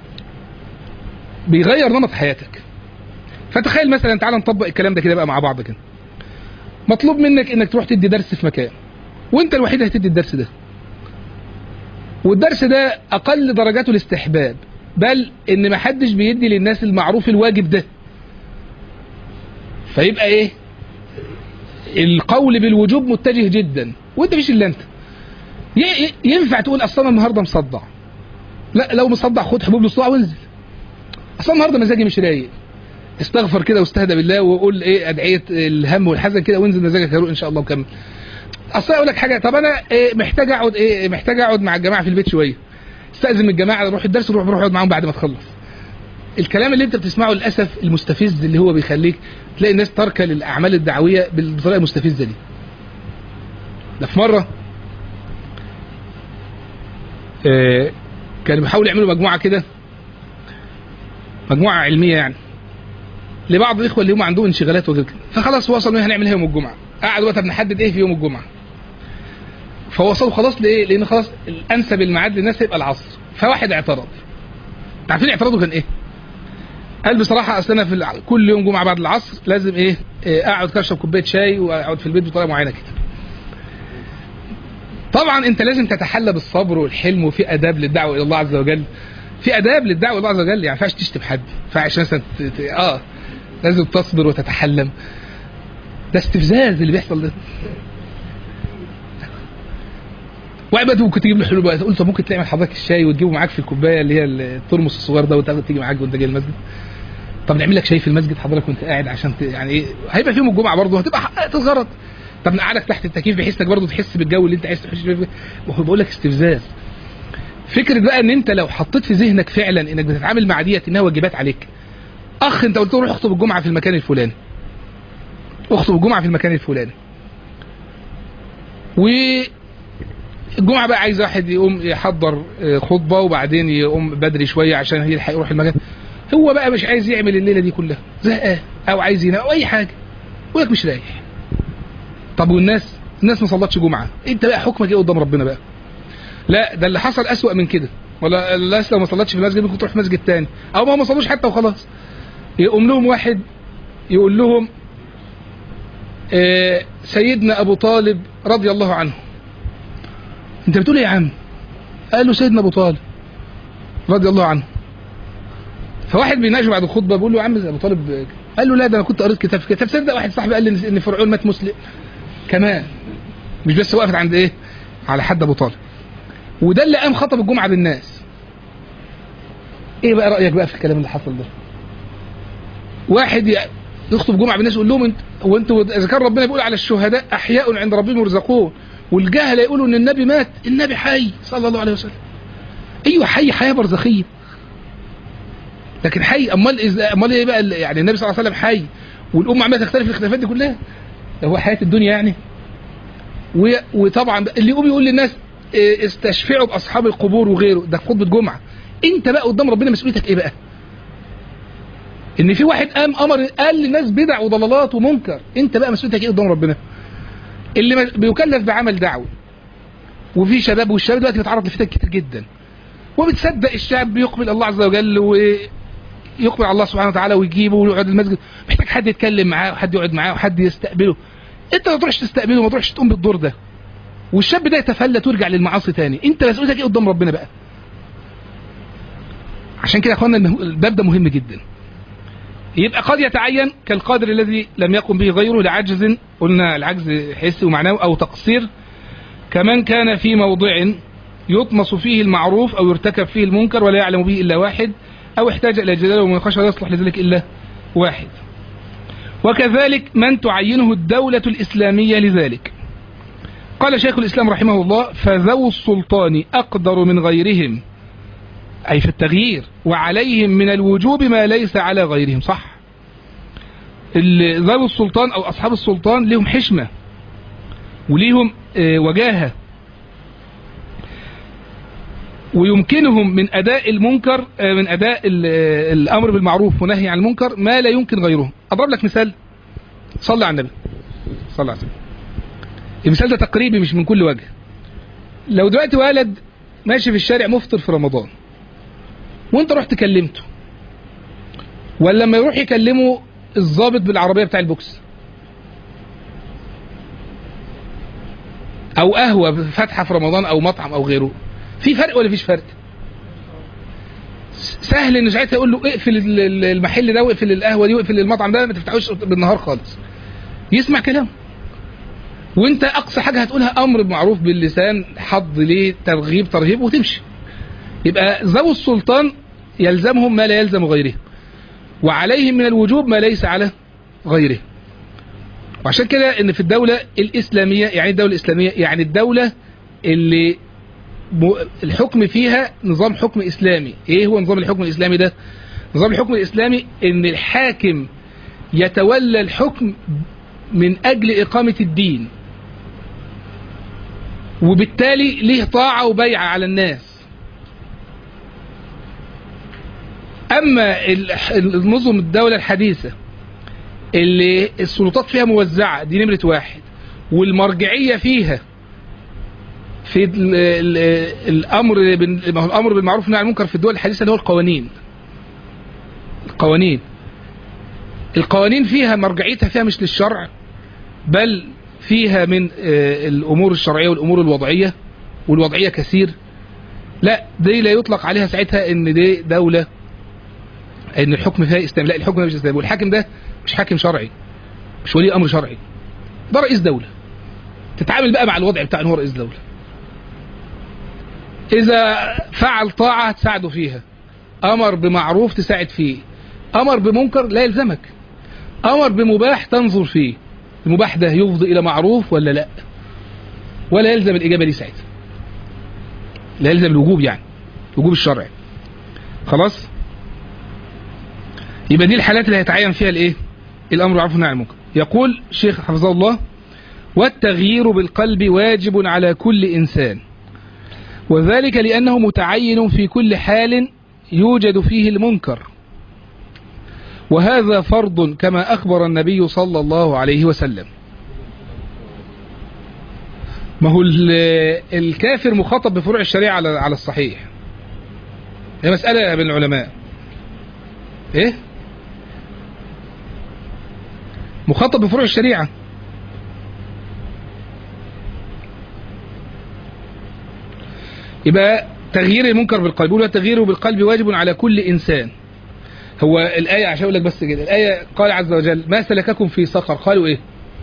بيغير نمط حياتك فتخيل مثلا تعال نطبق الكلام ده كده بقى مع بعض كده مطلوب منك انك تروح تدي درس في مكان وانت الوحيد اللي هتدي الدرس ده والدرس ده اقل درجاته الاستحباب بل ان ما حدش بيدي للناس المعروف الواجب ده فيبقى ايه القول بالوجوب متجه جدا وانت مش الا انت ي- ي- ينفع تقول اصلا أنا النهارده مصدع لا لو مصدع خد حبوب للصداع وانزل اصلا النهارده مزاجي مش رايق استغفر كده واستهدى بالله وقول ايه ادعيه الهم والحزن كده وانزل مزاجك هيروق ان شاء الله وكمل اصل اقول لك حاجه طب انا إيه محتاج اقعد ايه محتاج اقعد مع الجماعه في البيت شويه استاذن من الجماعه روح الدرس وروح روح اقعد معاهم بعد ما تخلص الكلام اللي انت بتسمعه للاسف المستفز اللي هو بيخليك تلاقي الناس تركه للاعمال الدعويه بالطريقه المستفزه دي ده في مره آه، كانوا بيحاولوا يعملوا مجموعه كده مجموعه علميه يعني لبعض الاخوه اللي هم عندهم انشغالات وكده فخلاص وصلوا هنعمل ايه يوم الجمعه قعدوا بقى طب نحدد ايه في يوم الجمعه فوصلوا خلاص لايه لان خلاص الانسب الميعاد للناس هيبقى العصر فواحد اعترض انت عارفين اعتراضه كان ايه قال بصراحه اصل انا في الع- كل يوم جمعه بعد العصر لازم ايه إيه، اقعد كده اشرب كوبايه شاي واقعد في البيت بطريقه معينه كده طبعا انت لازم تتحلى بالصبر والحلم وفي اداب للدعوه الى الله عز وجل في اداب للدعوه الى الله عز وجل يعني ما ينفعش تشتم حد ما ينفعش مثلا ت- ت- اه لازم تصبر وتتحلم ده استفزاز اللي بيحصل ده وعبد ممكن تجيب له حلول بقى تقول طب ممكن تعمل حضرتك الشاي وتجيبه معاك في الكوبايه اللي هي الترمس الصغير ده وتاخد تيجي معاك وانت جاي المسجد طب نعمل لك شاي في المسجد حضرتك وانت قاعد عشان ت... يعني ايه هيبقى في يوم الجمعه برضه هتبقى ح- تتغرض طب نقعدك تحت التكييف بحيث انك برضه تحس بالجو اللي انت عايز تحس فيه وهو بقول لك استفزاز فكره بقى ان انت لو حطيت في ذهنك فعلا انك بتتعامل مع ديت انها واجبات عليك اخ انت قلت له روح اخطب الجمعه في المكان الفلاني اخطب الجمعه في المكان الفلاني و الجمعه بقى عايز واحد يقوم يحضر آه، خطبه وبعدين يقوم بدري شويه عشان يلحق يروح المكان هو بقى مش عايز يعمل الليله دي كلها زهقان او عايز ينام او اي حاجه يقول لك مش رايح طب والناس الناس ما صلتش جمعه انت بقى حكمك ايه قدام ربنا بقى لا ده اللي حصل اسوأ من كده ولا الناس لو ما صلتش في المسجد ممكن تروح مسجد تاني او ما ما صلوش حتى وخلاص يقوم لهم واحد يقول لهم آه، سيدنا ابو طالب رضي الله عنه انت بتقول ايه يا عم قال له سيدنا ابو طالب رضي الله عنه فواحد بيناقشه بعد الخطبه بيقول له يا عم ابو طالب قال له لا ده انا كنت قريت كتاب في كتاب تصدق واحد صاحبي قال لي ان فرعون مات مسلم كمان مش بس وقفت عند ايه على حد ابو طالب وده اللي قام خطب الجمعه بالناس ايه بقى رايك بقى في الكلام اللي حصل ده واحد ي- يخطب جمعه بالناس يقول لهم انت وانتوا اذا كان ربنا بيقول على الشهداء احياء عند ربهم يرزقون والجهله يقولوا ان النبي مات النبي حي صلى الله عليه وسلم ايوه حي حياه برزخيه لكن حي امال إز- امال ايه بقى ال- يعني النبي صلى الله عليه وسلم حي والامه عماله تختلف الاختلافات دي كلها ده هو حياه الدنيا يعني و- وطبعا اللي يقوم يقول للناس إيه، استشفعوا باصحاب القبور وغيره ده في خطبه جمعه انت بقى قدام ربنا مسؤوليتك ايه بقى ان في واحد قام امر قال للناس بدع وضلالات ومنكر انت بقى مسؤوليتك ايه قدام ربنا اللي ما- بيكلف بعمل دعوي وفي شباب والشباب دلوقتي بيتعرض لفتن كتير جدا وبتصدق الشعب بيقبل الله عز وجل ويقبل على الله سبحانه وتعالى ويجيبه ويقعد المسجد محتاج حد يتكلم معاه وحد يقعد معاه وحد يستقبله انت ما تروحش تستقبله وما تروحش تقوم بالدور ده والشاب ده يتفلت ويرجع للمعاصي تاني انت مسؤوليتك ايه قدام ربنا بقى عشان كده يا اخوانا المه- الباب ده مهم جدا يبقى قد يتعين كالقادر الذي لم يقم به غيره لعجز قلنا العجز حسي ومعنوي او تقصير كمن كان في موضع يطمس فيه المعروف او يرتكب فيه المنكر ولا يعلم به الا واحد او احتاج الى جدال ومناقشه لا يصلح لذلك الا واحد وكذلك من تعينه الدولة الإسلامية لذلك قال شيخ الإسلام رحمه الله فذو السلطان أقدر من غيرهم أي في التغيير وعليهم من الوجوب ما ليس على غيرهم صح ال- ذوي السلطان أو أصحاب السلطان لهم حشمة وليهم آه، وجاهة ويمكنهم من أداء المنكر آه، من أداء ال- آه، الأمر بالمعروف ونهي عن المنكر ما لا يمكن غيرهم أضرب لك مثال صلى على النبي صلى الله عليه وسلم المثال ده تقريبي مش من كل وجه لو دلوقتي ولد ماشي في الشارع مفطر في رمضان وانت رحت كلمته ولا لما يروح يكلمه الضابط بالعربيه بتاع البوكس او قهوه فاتحه في رمضان او مطعم او غيره في فرق ولا فيش فرق سهل ان ساعتها يقول له اقفل ال- ال- المحل ده واقفل القهوه دي واقفل المطعم ده ما تفتحوش بالنهار خالص يسمع كلام وانت اقصى حاجه هتقولها امر معروف باللسان حض ليه ترغيب ترهيب وتمشي يبقى ذوي السلطان يلزمهم ما لا يلزم غيرهم وعليهم من الوجوب ما ليس على غيره وعشان كده ان في الدولة الاسلامية يعني الدولة الاسلامية يعني الدولة اللي م- الحكم فيها نظام حكم اسلامي ايه هو نظام الحكم الاسلامي ده نظام الحكم الاسلامي ان الحاكم يتولى الحكم من اجل اقامة الدين وبالتالي ليه طاعة وبيعة على الناس اما ال- النظم الدولة الحديثة اللي السلطات فيها موزعة دي نمرة واحد والمرجعية فيها في ال ال الامر بال- ما هو الامر بالمعروف والنهي عن المنكر في الدول الحديثة اللي هو القوانين القوانين القوانين فيها مرجعيتها فيها مش للشرع بل فيها من آه، الامور الشرعية والامور الوضعية والوضعية كثير لا دي لا يطلق عليها ساعتها ان دي دولة ان الحكم فيها اسلام لا الحكم مش اسلام والحاكم ده مش حاكم شرعي مش ولي امر شرعي ده رئيس دولة تتعامل بقى مع الوضع بتاع ان هو رئيس دولة اذا فعل طاعة تساعده فيها امر بمعروف تساعد فيه امر بمنكر لا يلزمك امر بمباح تنظر فيه المباح ده يفضي الى معروف ولا لا ولا يلزم الاجابة دي ساعتها لا يلزم الوجوب يعني الوجوب الشرعي خلاص يبقى دي الحالات اللي هيتعين فيها الايه الامر بالمعروف والنهي عن المنكر يقول الشيخ حفظه الله والتغيير بالقلب واجب على كل انسان وذلك لانه متعين في كل حال يوجد فيه المنكر وهذا فرض كما اخبر النبي صلى الله عليه وسلم ما هو ال- الكافر مخاطب بفروع الشريعه على على الصحيح هي مسألة بين العلماء ايه مخاطب بفروع الشريعة يبقى تغيير المنكر بالقلب ولا تغييره بالقلب واجب على كل إنسان هو الآية عشان أقول لك بس كده الآية قال عز وجل ما سلككم في سقر قالوا إيه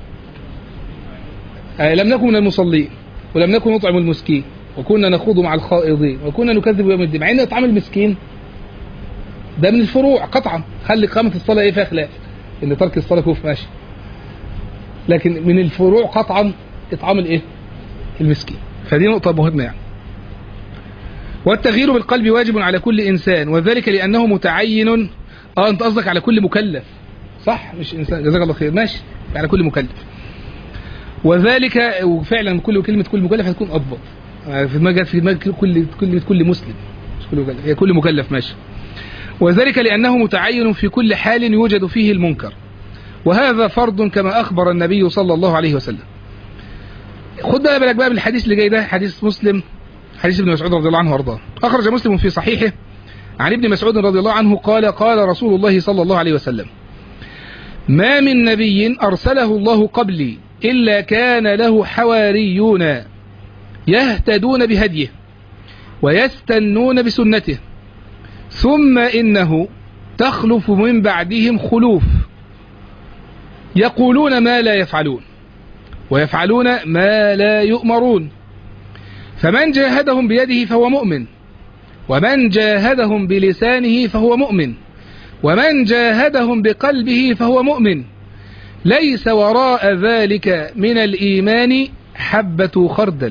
آه لم نكن من المصلين ولم نكن نطعم المسكين وكنا نخوض مع الخائضين وكنا نكذب يوم الدين مع ان اطعام المسكين ده من الفروع قطعا خلي قامة الصلاة ايه فيها خلاف ان ترك الصلاة كوف ماشي لكن من الفروع قطعا اطعام الايه المسكين فدي نقطة مهمة يعني والتغيير بالقلب واجب على كل انسان وذلك لانه متعين اه انت قصدك على كل مكلف صح مش انسان جزاك الله خير ماشي على كل مكلف وذلك وفعلا كل كلمة كل مكلف هتكون أضبط في دماغي في دماغي كل كل كل مسلم مش كل مكلف هي كل مكلف ماشي وذلك لأنه متعين في كل حال يوجد فيه المنكر وهذا فرض كما أخبر النبي صلى الله عليه وسلم خد بقى بالك بقى بالحديث اللي جاي ده حديث مسلم حديث ابن مسعود رضي الله عنه وارضاه أخرج مسلم في صحيحه عن ابن مسعود رضي الله عنه قال قال رسول الله صلى الله عليه وسلم ما من نبي أرسله الله قبلي إلا كان له حواريون يهتدون بهديه ويستنون بسنته ثم إنه تخلف من بعدهم خلوف يقولون ما لا يفعلون ويفعلون ما لا يؤمرون فمن جاهدهم بيده فهو مؤمن ومن جاهدهم بلسانه فهو مؤمن ومن جاهدهم بقلبه فهو مؤمن ليس وراء ذلك من الإيمان حبة خردل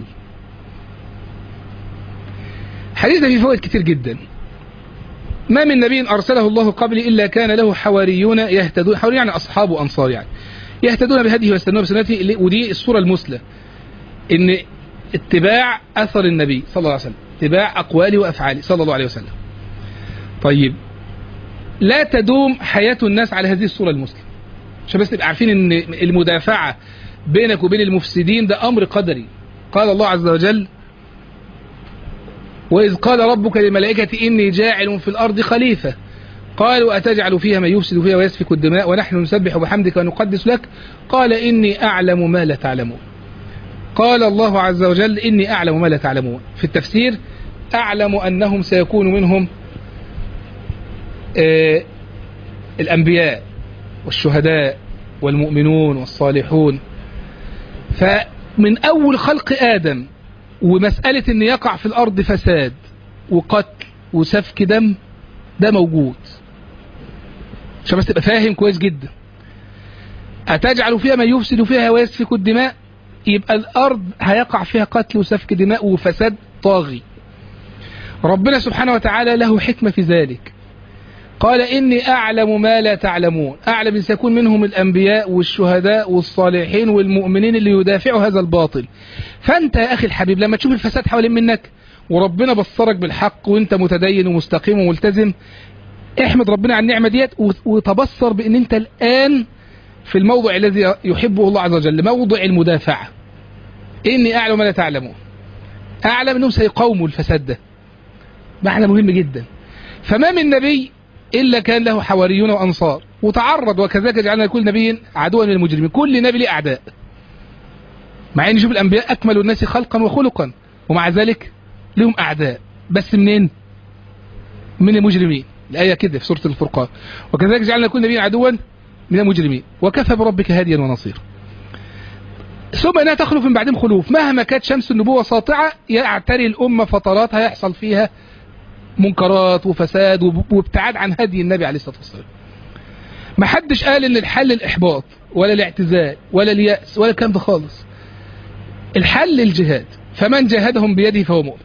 حديث فيه فوائد كتير جدا ما من نبي أرسله الله قبل إلا كان له حواريون يهتدون حواريون يعني أصحاب وأنصار يعني يهتدون بهديه ويستنون بسنته ودي الصورة المثلى إن اتباع أثر النبي صلى الله عليه وسلم اتباع أقواله وأفعاله صلى الله عليه وسلم طيب لا تدوم حياة الناس على هذه الصورة المثلى عشان بس تبقى عارفين ان المدافعة بينك وبين المفسدين ده امر قدري قال الله عز وجل وإذ قال ربك للملائكة إني جاعل في الأرض خليفة قالوا أتجعل فيها من يفسد فيها ويسفك الدماء ونحن نسبح بحمدك ونقدس لك قال إني أعلم ما لا تعلمون قال الله عز وجل إني أعلم ما لا تعلمون في التفسير أعلم أنهم سيكون منهم آه الأنبياء والشهداء والمؤمنون والصالحون فمن أول خلق آدم ومسألة أن يقع في الأرض فساد وقتل وسفك دم ده موجود عشان بس تبقى فاهم كويس جدا أتجعل فيها من يفسد فيها ويسفك الدماء يبقى الأرض هيقع فيها قتل وسفك دماء وفساد طاغي ربنا سبحانه وتعالى له حكمة في ذلك قال إني أعلم ما لا تعلمون أعلم أن سيكون منهم الأنبياء والشهداء والصالحين والمؤمنين اللي يدافعوا هذا الباطل فأنت يا أخي الحبيب لما تشوف الفساد حوالين منك وربنا بصرك بالحق وانت متدين ومستقيم وملتزم احمد ربنا على النعمة ديت وتبصر بأن انت الآن في الموضع الذي يحبه الله عز وجل موضع المدافعة إني أعلم ما لا تعلمون أعلم أنهم سيقاوموا الفساد ده معنى مهم جدا فما من نبي إلا كان له حواريون وأنصار وتعرض وكذلك جعلنا كل نبي عدوا للمجرمين كل نبي له أعداء مع أن نشوف الأنبياء أكمل الناس خلقا وخلقا ومع ذلك لهم أعداء بس منين من المجرمين الآية كده في سورة الفرقان وكذلك جعلنا كل نبي عدوا من المجرمين وكفى بربك هاديا ونصيرا ثم انها تخلف من بعدهم خلوف مهما كانت شمس النبوة ساطعة يعتري الأمة فترات هيحصل فيها منكرات وفساد وابتعاد عن هدي النبي عليه الصلاة والسلام ما حدش قال ان الحل الاحباط ولا الاعتزال ولا اليأس ولا الكلام ده خالص الحل الجهاد فمن جاهدهم بيده فهو مؤمن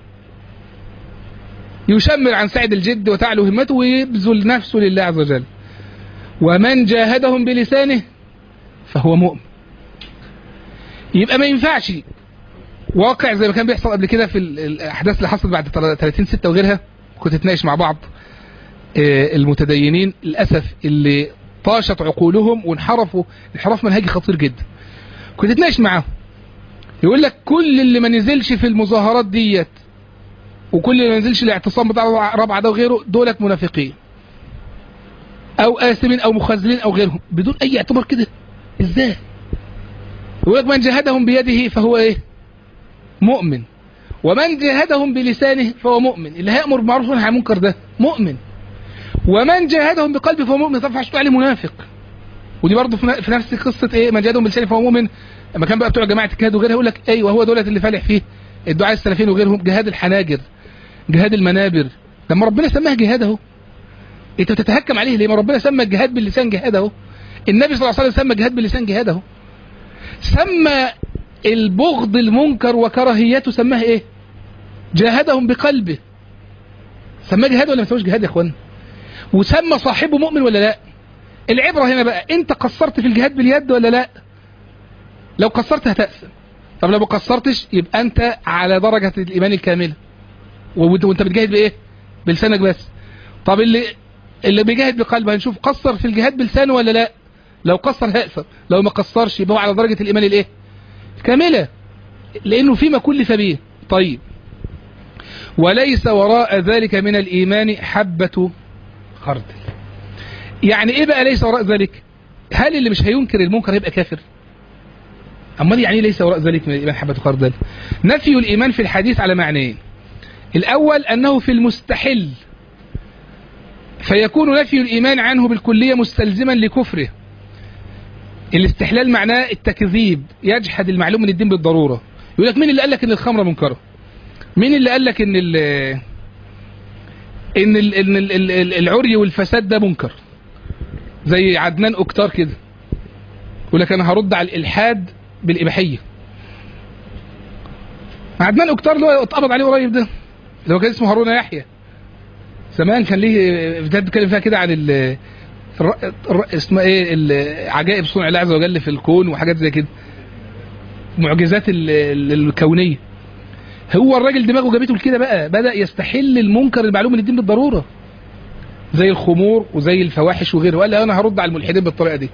يشمر عن سعد الجد وتعلو همته ويبذل نفسه لله عز وجل ومن جاهدهم بلسانه فهو مؤمن يبقى ما ينفعش واقع زي ما كان بيحصل قبل كده في الاحداث اللي حصلت بعد 30 6 وغيرها كنت اتناقش مع بعض المتدينين للاسف اللي طاشت عقولهم وانحرفوا انحراف منهجي خطير جدا كنت اتناقش معاهم يقول لك كل اللي ما نزلش في المظاهرات ديت وكل اللي ما ينزلش الاعتصام بتاع رابعه ده وغيره دولت منافقين او آثمين او مخذلين او غيرهم بدون اي اعتبار كده ازاي يقول لك من جاهدهم بيده فهو ايه مؤمن ومن جاهدهم بلسانه فهو مؤمن اللي هيأمر بالمعروف والنهي عن المنكر ده مؤمن ومن جاهدهم بقلبه فهو مؤمن طب عشان عليه منافق ودي برضه في نفس قصه ايه من جاهدهم بلسانه فهو مؤمن لما كان بقى بتوع جماعه الجهاد وغيرها يقول لك ايوه هو دولت اللي فالح فيه الدعاء السلفيين وغيرهم جهاد الحناجر جهاد المنابر لما ربنا سماها جهاد اهو انت بتتهكم عليه ليه ما ربنا سمى الجهاد باللسان جهاد اهو النبي صلى الله عليه وسلم سمى الجهاد باللسان جهاد اهو سمى البغض المنكر وكراهيته سماها ايه جاهدهم بقلبه سماه جهاد ولا ما سماهوش جهاد يا اخوان وسمى صاحبه مؤمن ولا لا العبره هنا بقى انت قصرت في الجهاد باليد ولا لا لو قصرت هتأثم طب لو ما قصرتش يبقى انت على درجه الايمان الكامله وانت بتجاهد بايه بلسانك بس طب اللي اللي بيجاهد بقلبه هنشوف قصر في الجهاد بلسانه ولا لا لو قصر هيأثر لو ما قصرش يبقى هو على درجة الإيمان الإيه كاملة لأنه فيما كلف به طيب وليس وراء ذلك من الإيمان حبة خردل يعني إيه بقى ليس وراء ذلك هل اللي مش هينكر المنكر يبقى كافر أمال يعني ليس وراء ذلك من الإيمان حبة خردل نفي الإيمان في الحديث على معنيين الأول أنه في المستحل فيكون نفي الإيمان عنه بالكلية مستلزما لكفره الاستحلال معناه التكذيب يجحد المعلوم من الدين بالضرورة يقول لك مين اللي قال لك ان الخمرة منكرة مين اللي قال لك ان ال ان ال ان ال ال العري والفساد ده منكر زي عدنان اكتار كده يقول لك انا هرد على الالحاد بالاباحيه عدنان اكتار اللي هو اتقبض عليه قريب ده اللي هو كان اسمه هارون يحيى زمان كان ليه فيديوهات بيتكلم فيها كده عن ال اسمها ايه عجائب صنع الله عز وجل في الكون وحاجات زي كده معجزات الكونيه هو الراجل دماغه جابته لكده بقى بدا يستحل المنكر المعلوم من الدين بالضروره زي الخمور وزي الفواحش وغيره وقال انا هرد على الملحدين بالطريقه دي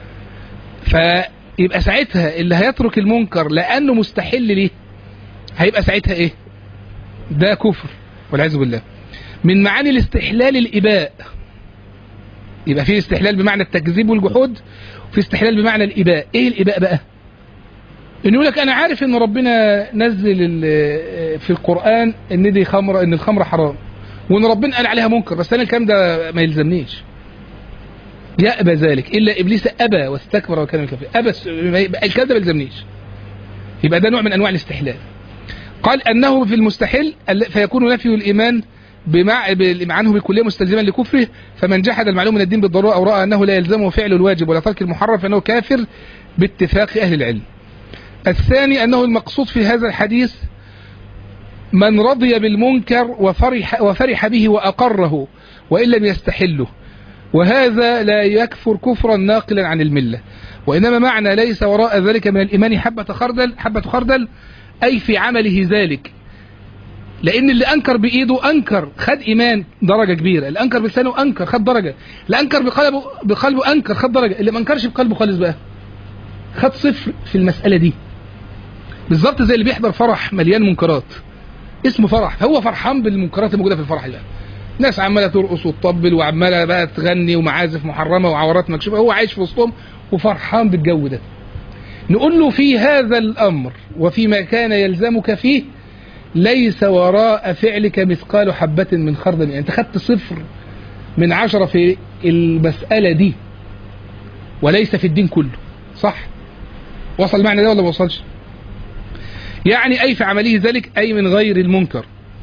فيبقى ساعتها اللي هيترك المنكر لانه مستحل ليه هيبقى ساعتها ايه ده كفر والعياذ بالله من معاني الاستحلال الاباء يبقى في استحلال بمعنى التكذيب والجحود وفي استحلال بمعنى الاباء ايه الاباء بقى ان يقول لك انا عارف ان ربنا نزل في القران ان دي خمره ان الخمره حرام وان ربنا قال عليها منكر بس انا الكلام ده ما يلزمنيش يأبى ذلك الا ابليس ابى واستكبر وكان من الكافرين ابى الكلام ده ما يلزمنيش يبقى ده نوع من انواع الاستحلال قال انه في المستحل فيكون نفي الايمان بمع... عنه بالكلية مستلزما لكفره فمن جحد المعلوم من الدين بالضرورة أو رأى أنه لا يلزمه فعل الواجب ولا ترك المحرم فإنه كافر باتفاق أهل العلم الثاني أنه المقصود في هذا الحديث من رضي بالمنكر وفرح, وفرح به وأقره وإن لم يستحله وهذا لا يكفر كفرا ناقلا عن الملة وإنما معنى ليس وراء ذلك من الإيمان حبة خردل حبة خردل أي في عمله ذلك لان اللي انكر بايده انكر خد ايمان درجه كبيره اللي انكر بلسانه انكر خد درجه اللي انكر بقلبه بقلبه انكر خد درجه اللي ما انكرش بقلبه خالص بقى خد صفر في المساله دي بالظبط زي اللي بيحضر فرح مليان منكرات اسمه فرح هو فرحان بالمنكرات الموجوده في الفرح ده ناس عماله ترقص وتطبل وعماله بقى تغني ومعازف محرمه وعورات مكشوفه هو عايش في وسطهم وفرحان بالجو ده نقول له في هذا الامر وفيما كان يلزمك فيه ليس وراء فعلك مثقال حبة من خردل يعني انت خدت صفر من عشرة في المسألة دي وليس في الدين كله صح وصل معنى ده ولا ما وصلش يعني أي في عمله ذلك أي من غير المنكر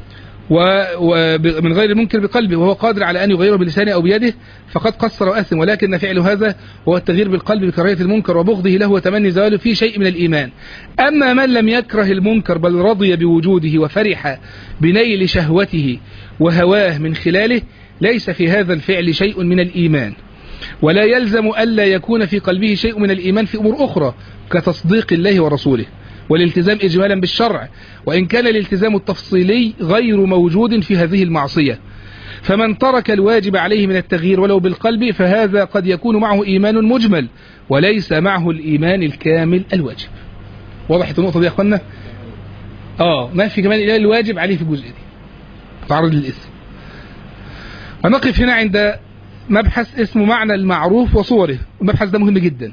ومن غير المنكر بقلبه وهو قادر على أن يغيره بلسانه أو بيده فقد قصر وأثم ولكن فعل هذا هو التغيير بالقلب بكراهية المنكر وبغضه له وتمني زواله فيه شيء من الإيمان أما من لم يكره المنكر بل رضي بوجوده وفرح بنيل شهوته وهواه من خلاله ليس في هذا الفعل شيء من الإيمان ولا يلزم ألا يكون في قلبه شيء من الإيمان في أمور أخرى كتصديق الله ورسوله والالتزام إجمالا بالشرع وإن كان الالتزام التفصيلي غير موجود في هذه المعصية فمن ترك الواجب عليه من التغيير ولو بالقلب فهذا قد يكون معه إيمان مجمل وليس معه الإيمان الكامل الواجب وضحت النقطة دي يا أخوانا آه ما في كمان الواجب عليه في الجزء دي متعرض للاسم ونقف هنا عند مبحث اسمه معنى المعروف وصوره المبحث ده مهم جدا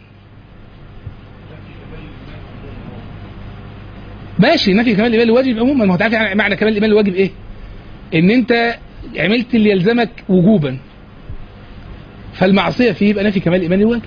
ماشي نفي كمال الايمان الواجب عموما ما هو تعرف يعني معنى كمال الايمان الواجب ايه ان انت عملت اللي يلزمك وجوبا فالمعصيه فيه يبقى نفي كمال الايمان الواجب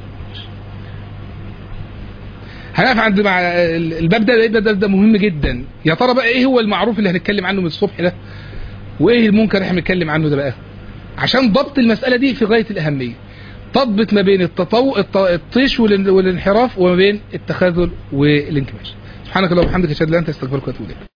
هنقف عند مع الباب ده الباب ده, ده مهم جدا يا ترى بقى ايه هو المعروف اللي هنتكلم عنه من الصبح ده وايه المنكر اللي احنا بنتكلم عنه ده بقى عشان ضبط المساله دي في غايه الاهميه تضبط ما بين التطو... الط- الطيش والان- والانحراف وما بين التخاذل والانكماش سبحانك اللهم وبحمدك اشهد ان لا اله الا انت استغفرك واتوب اليك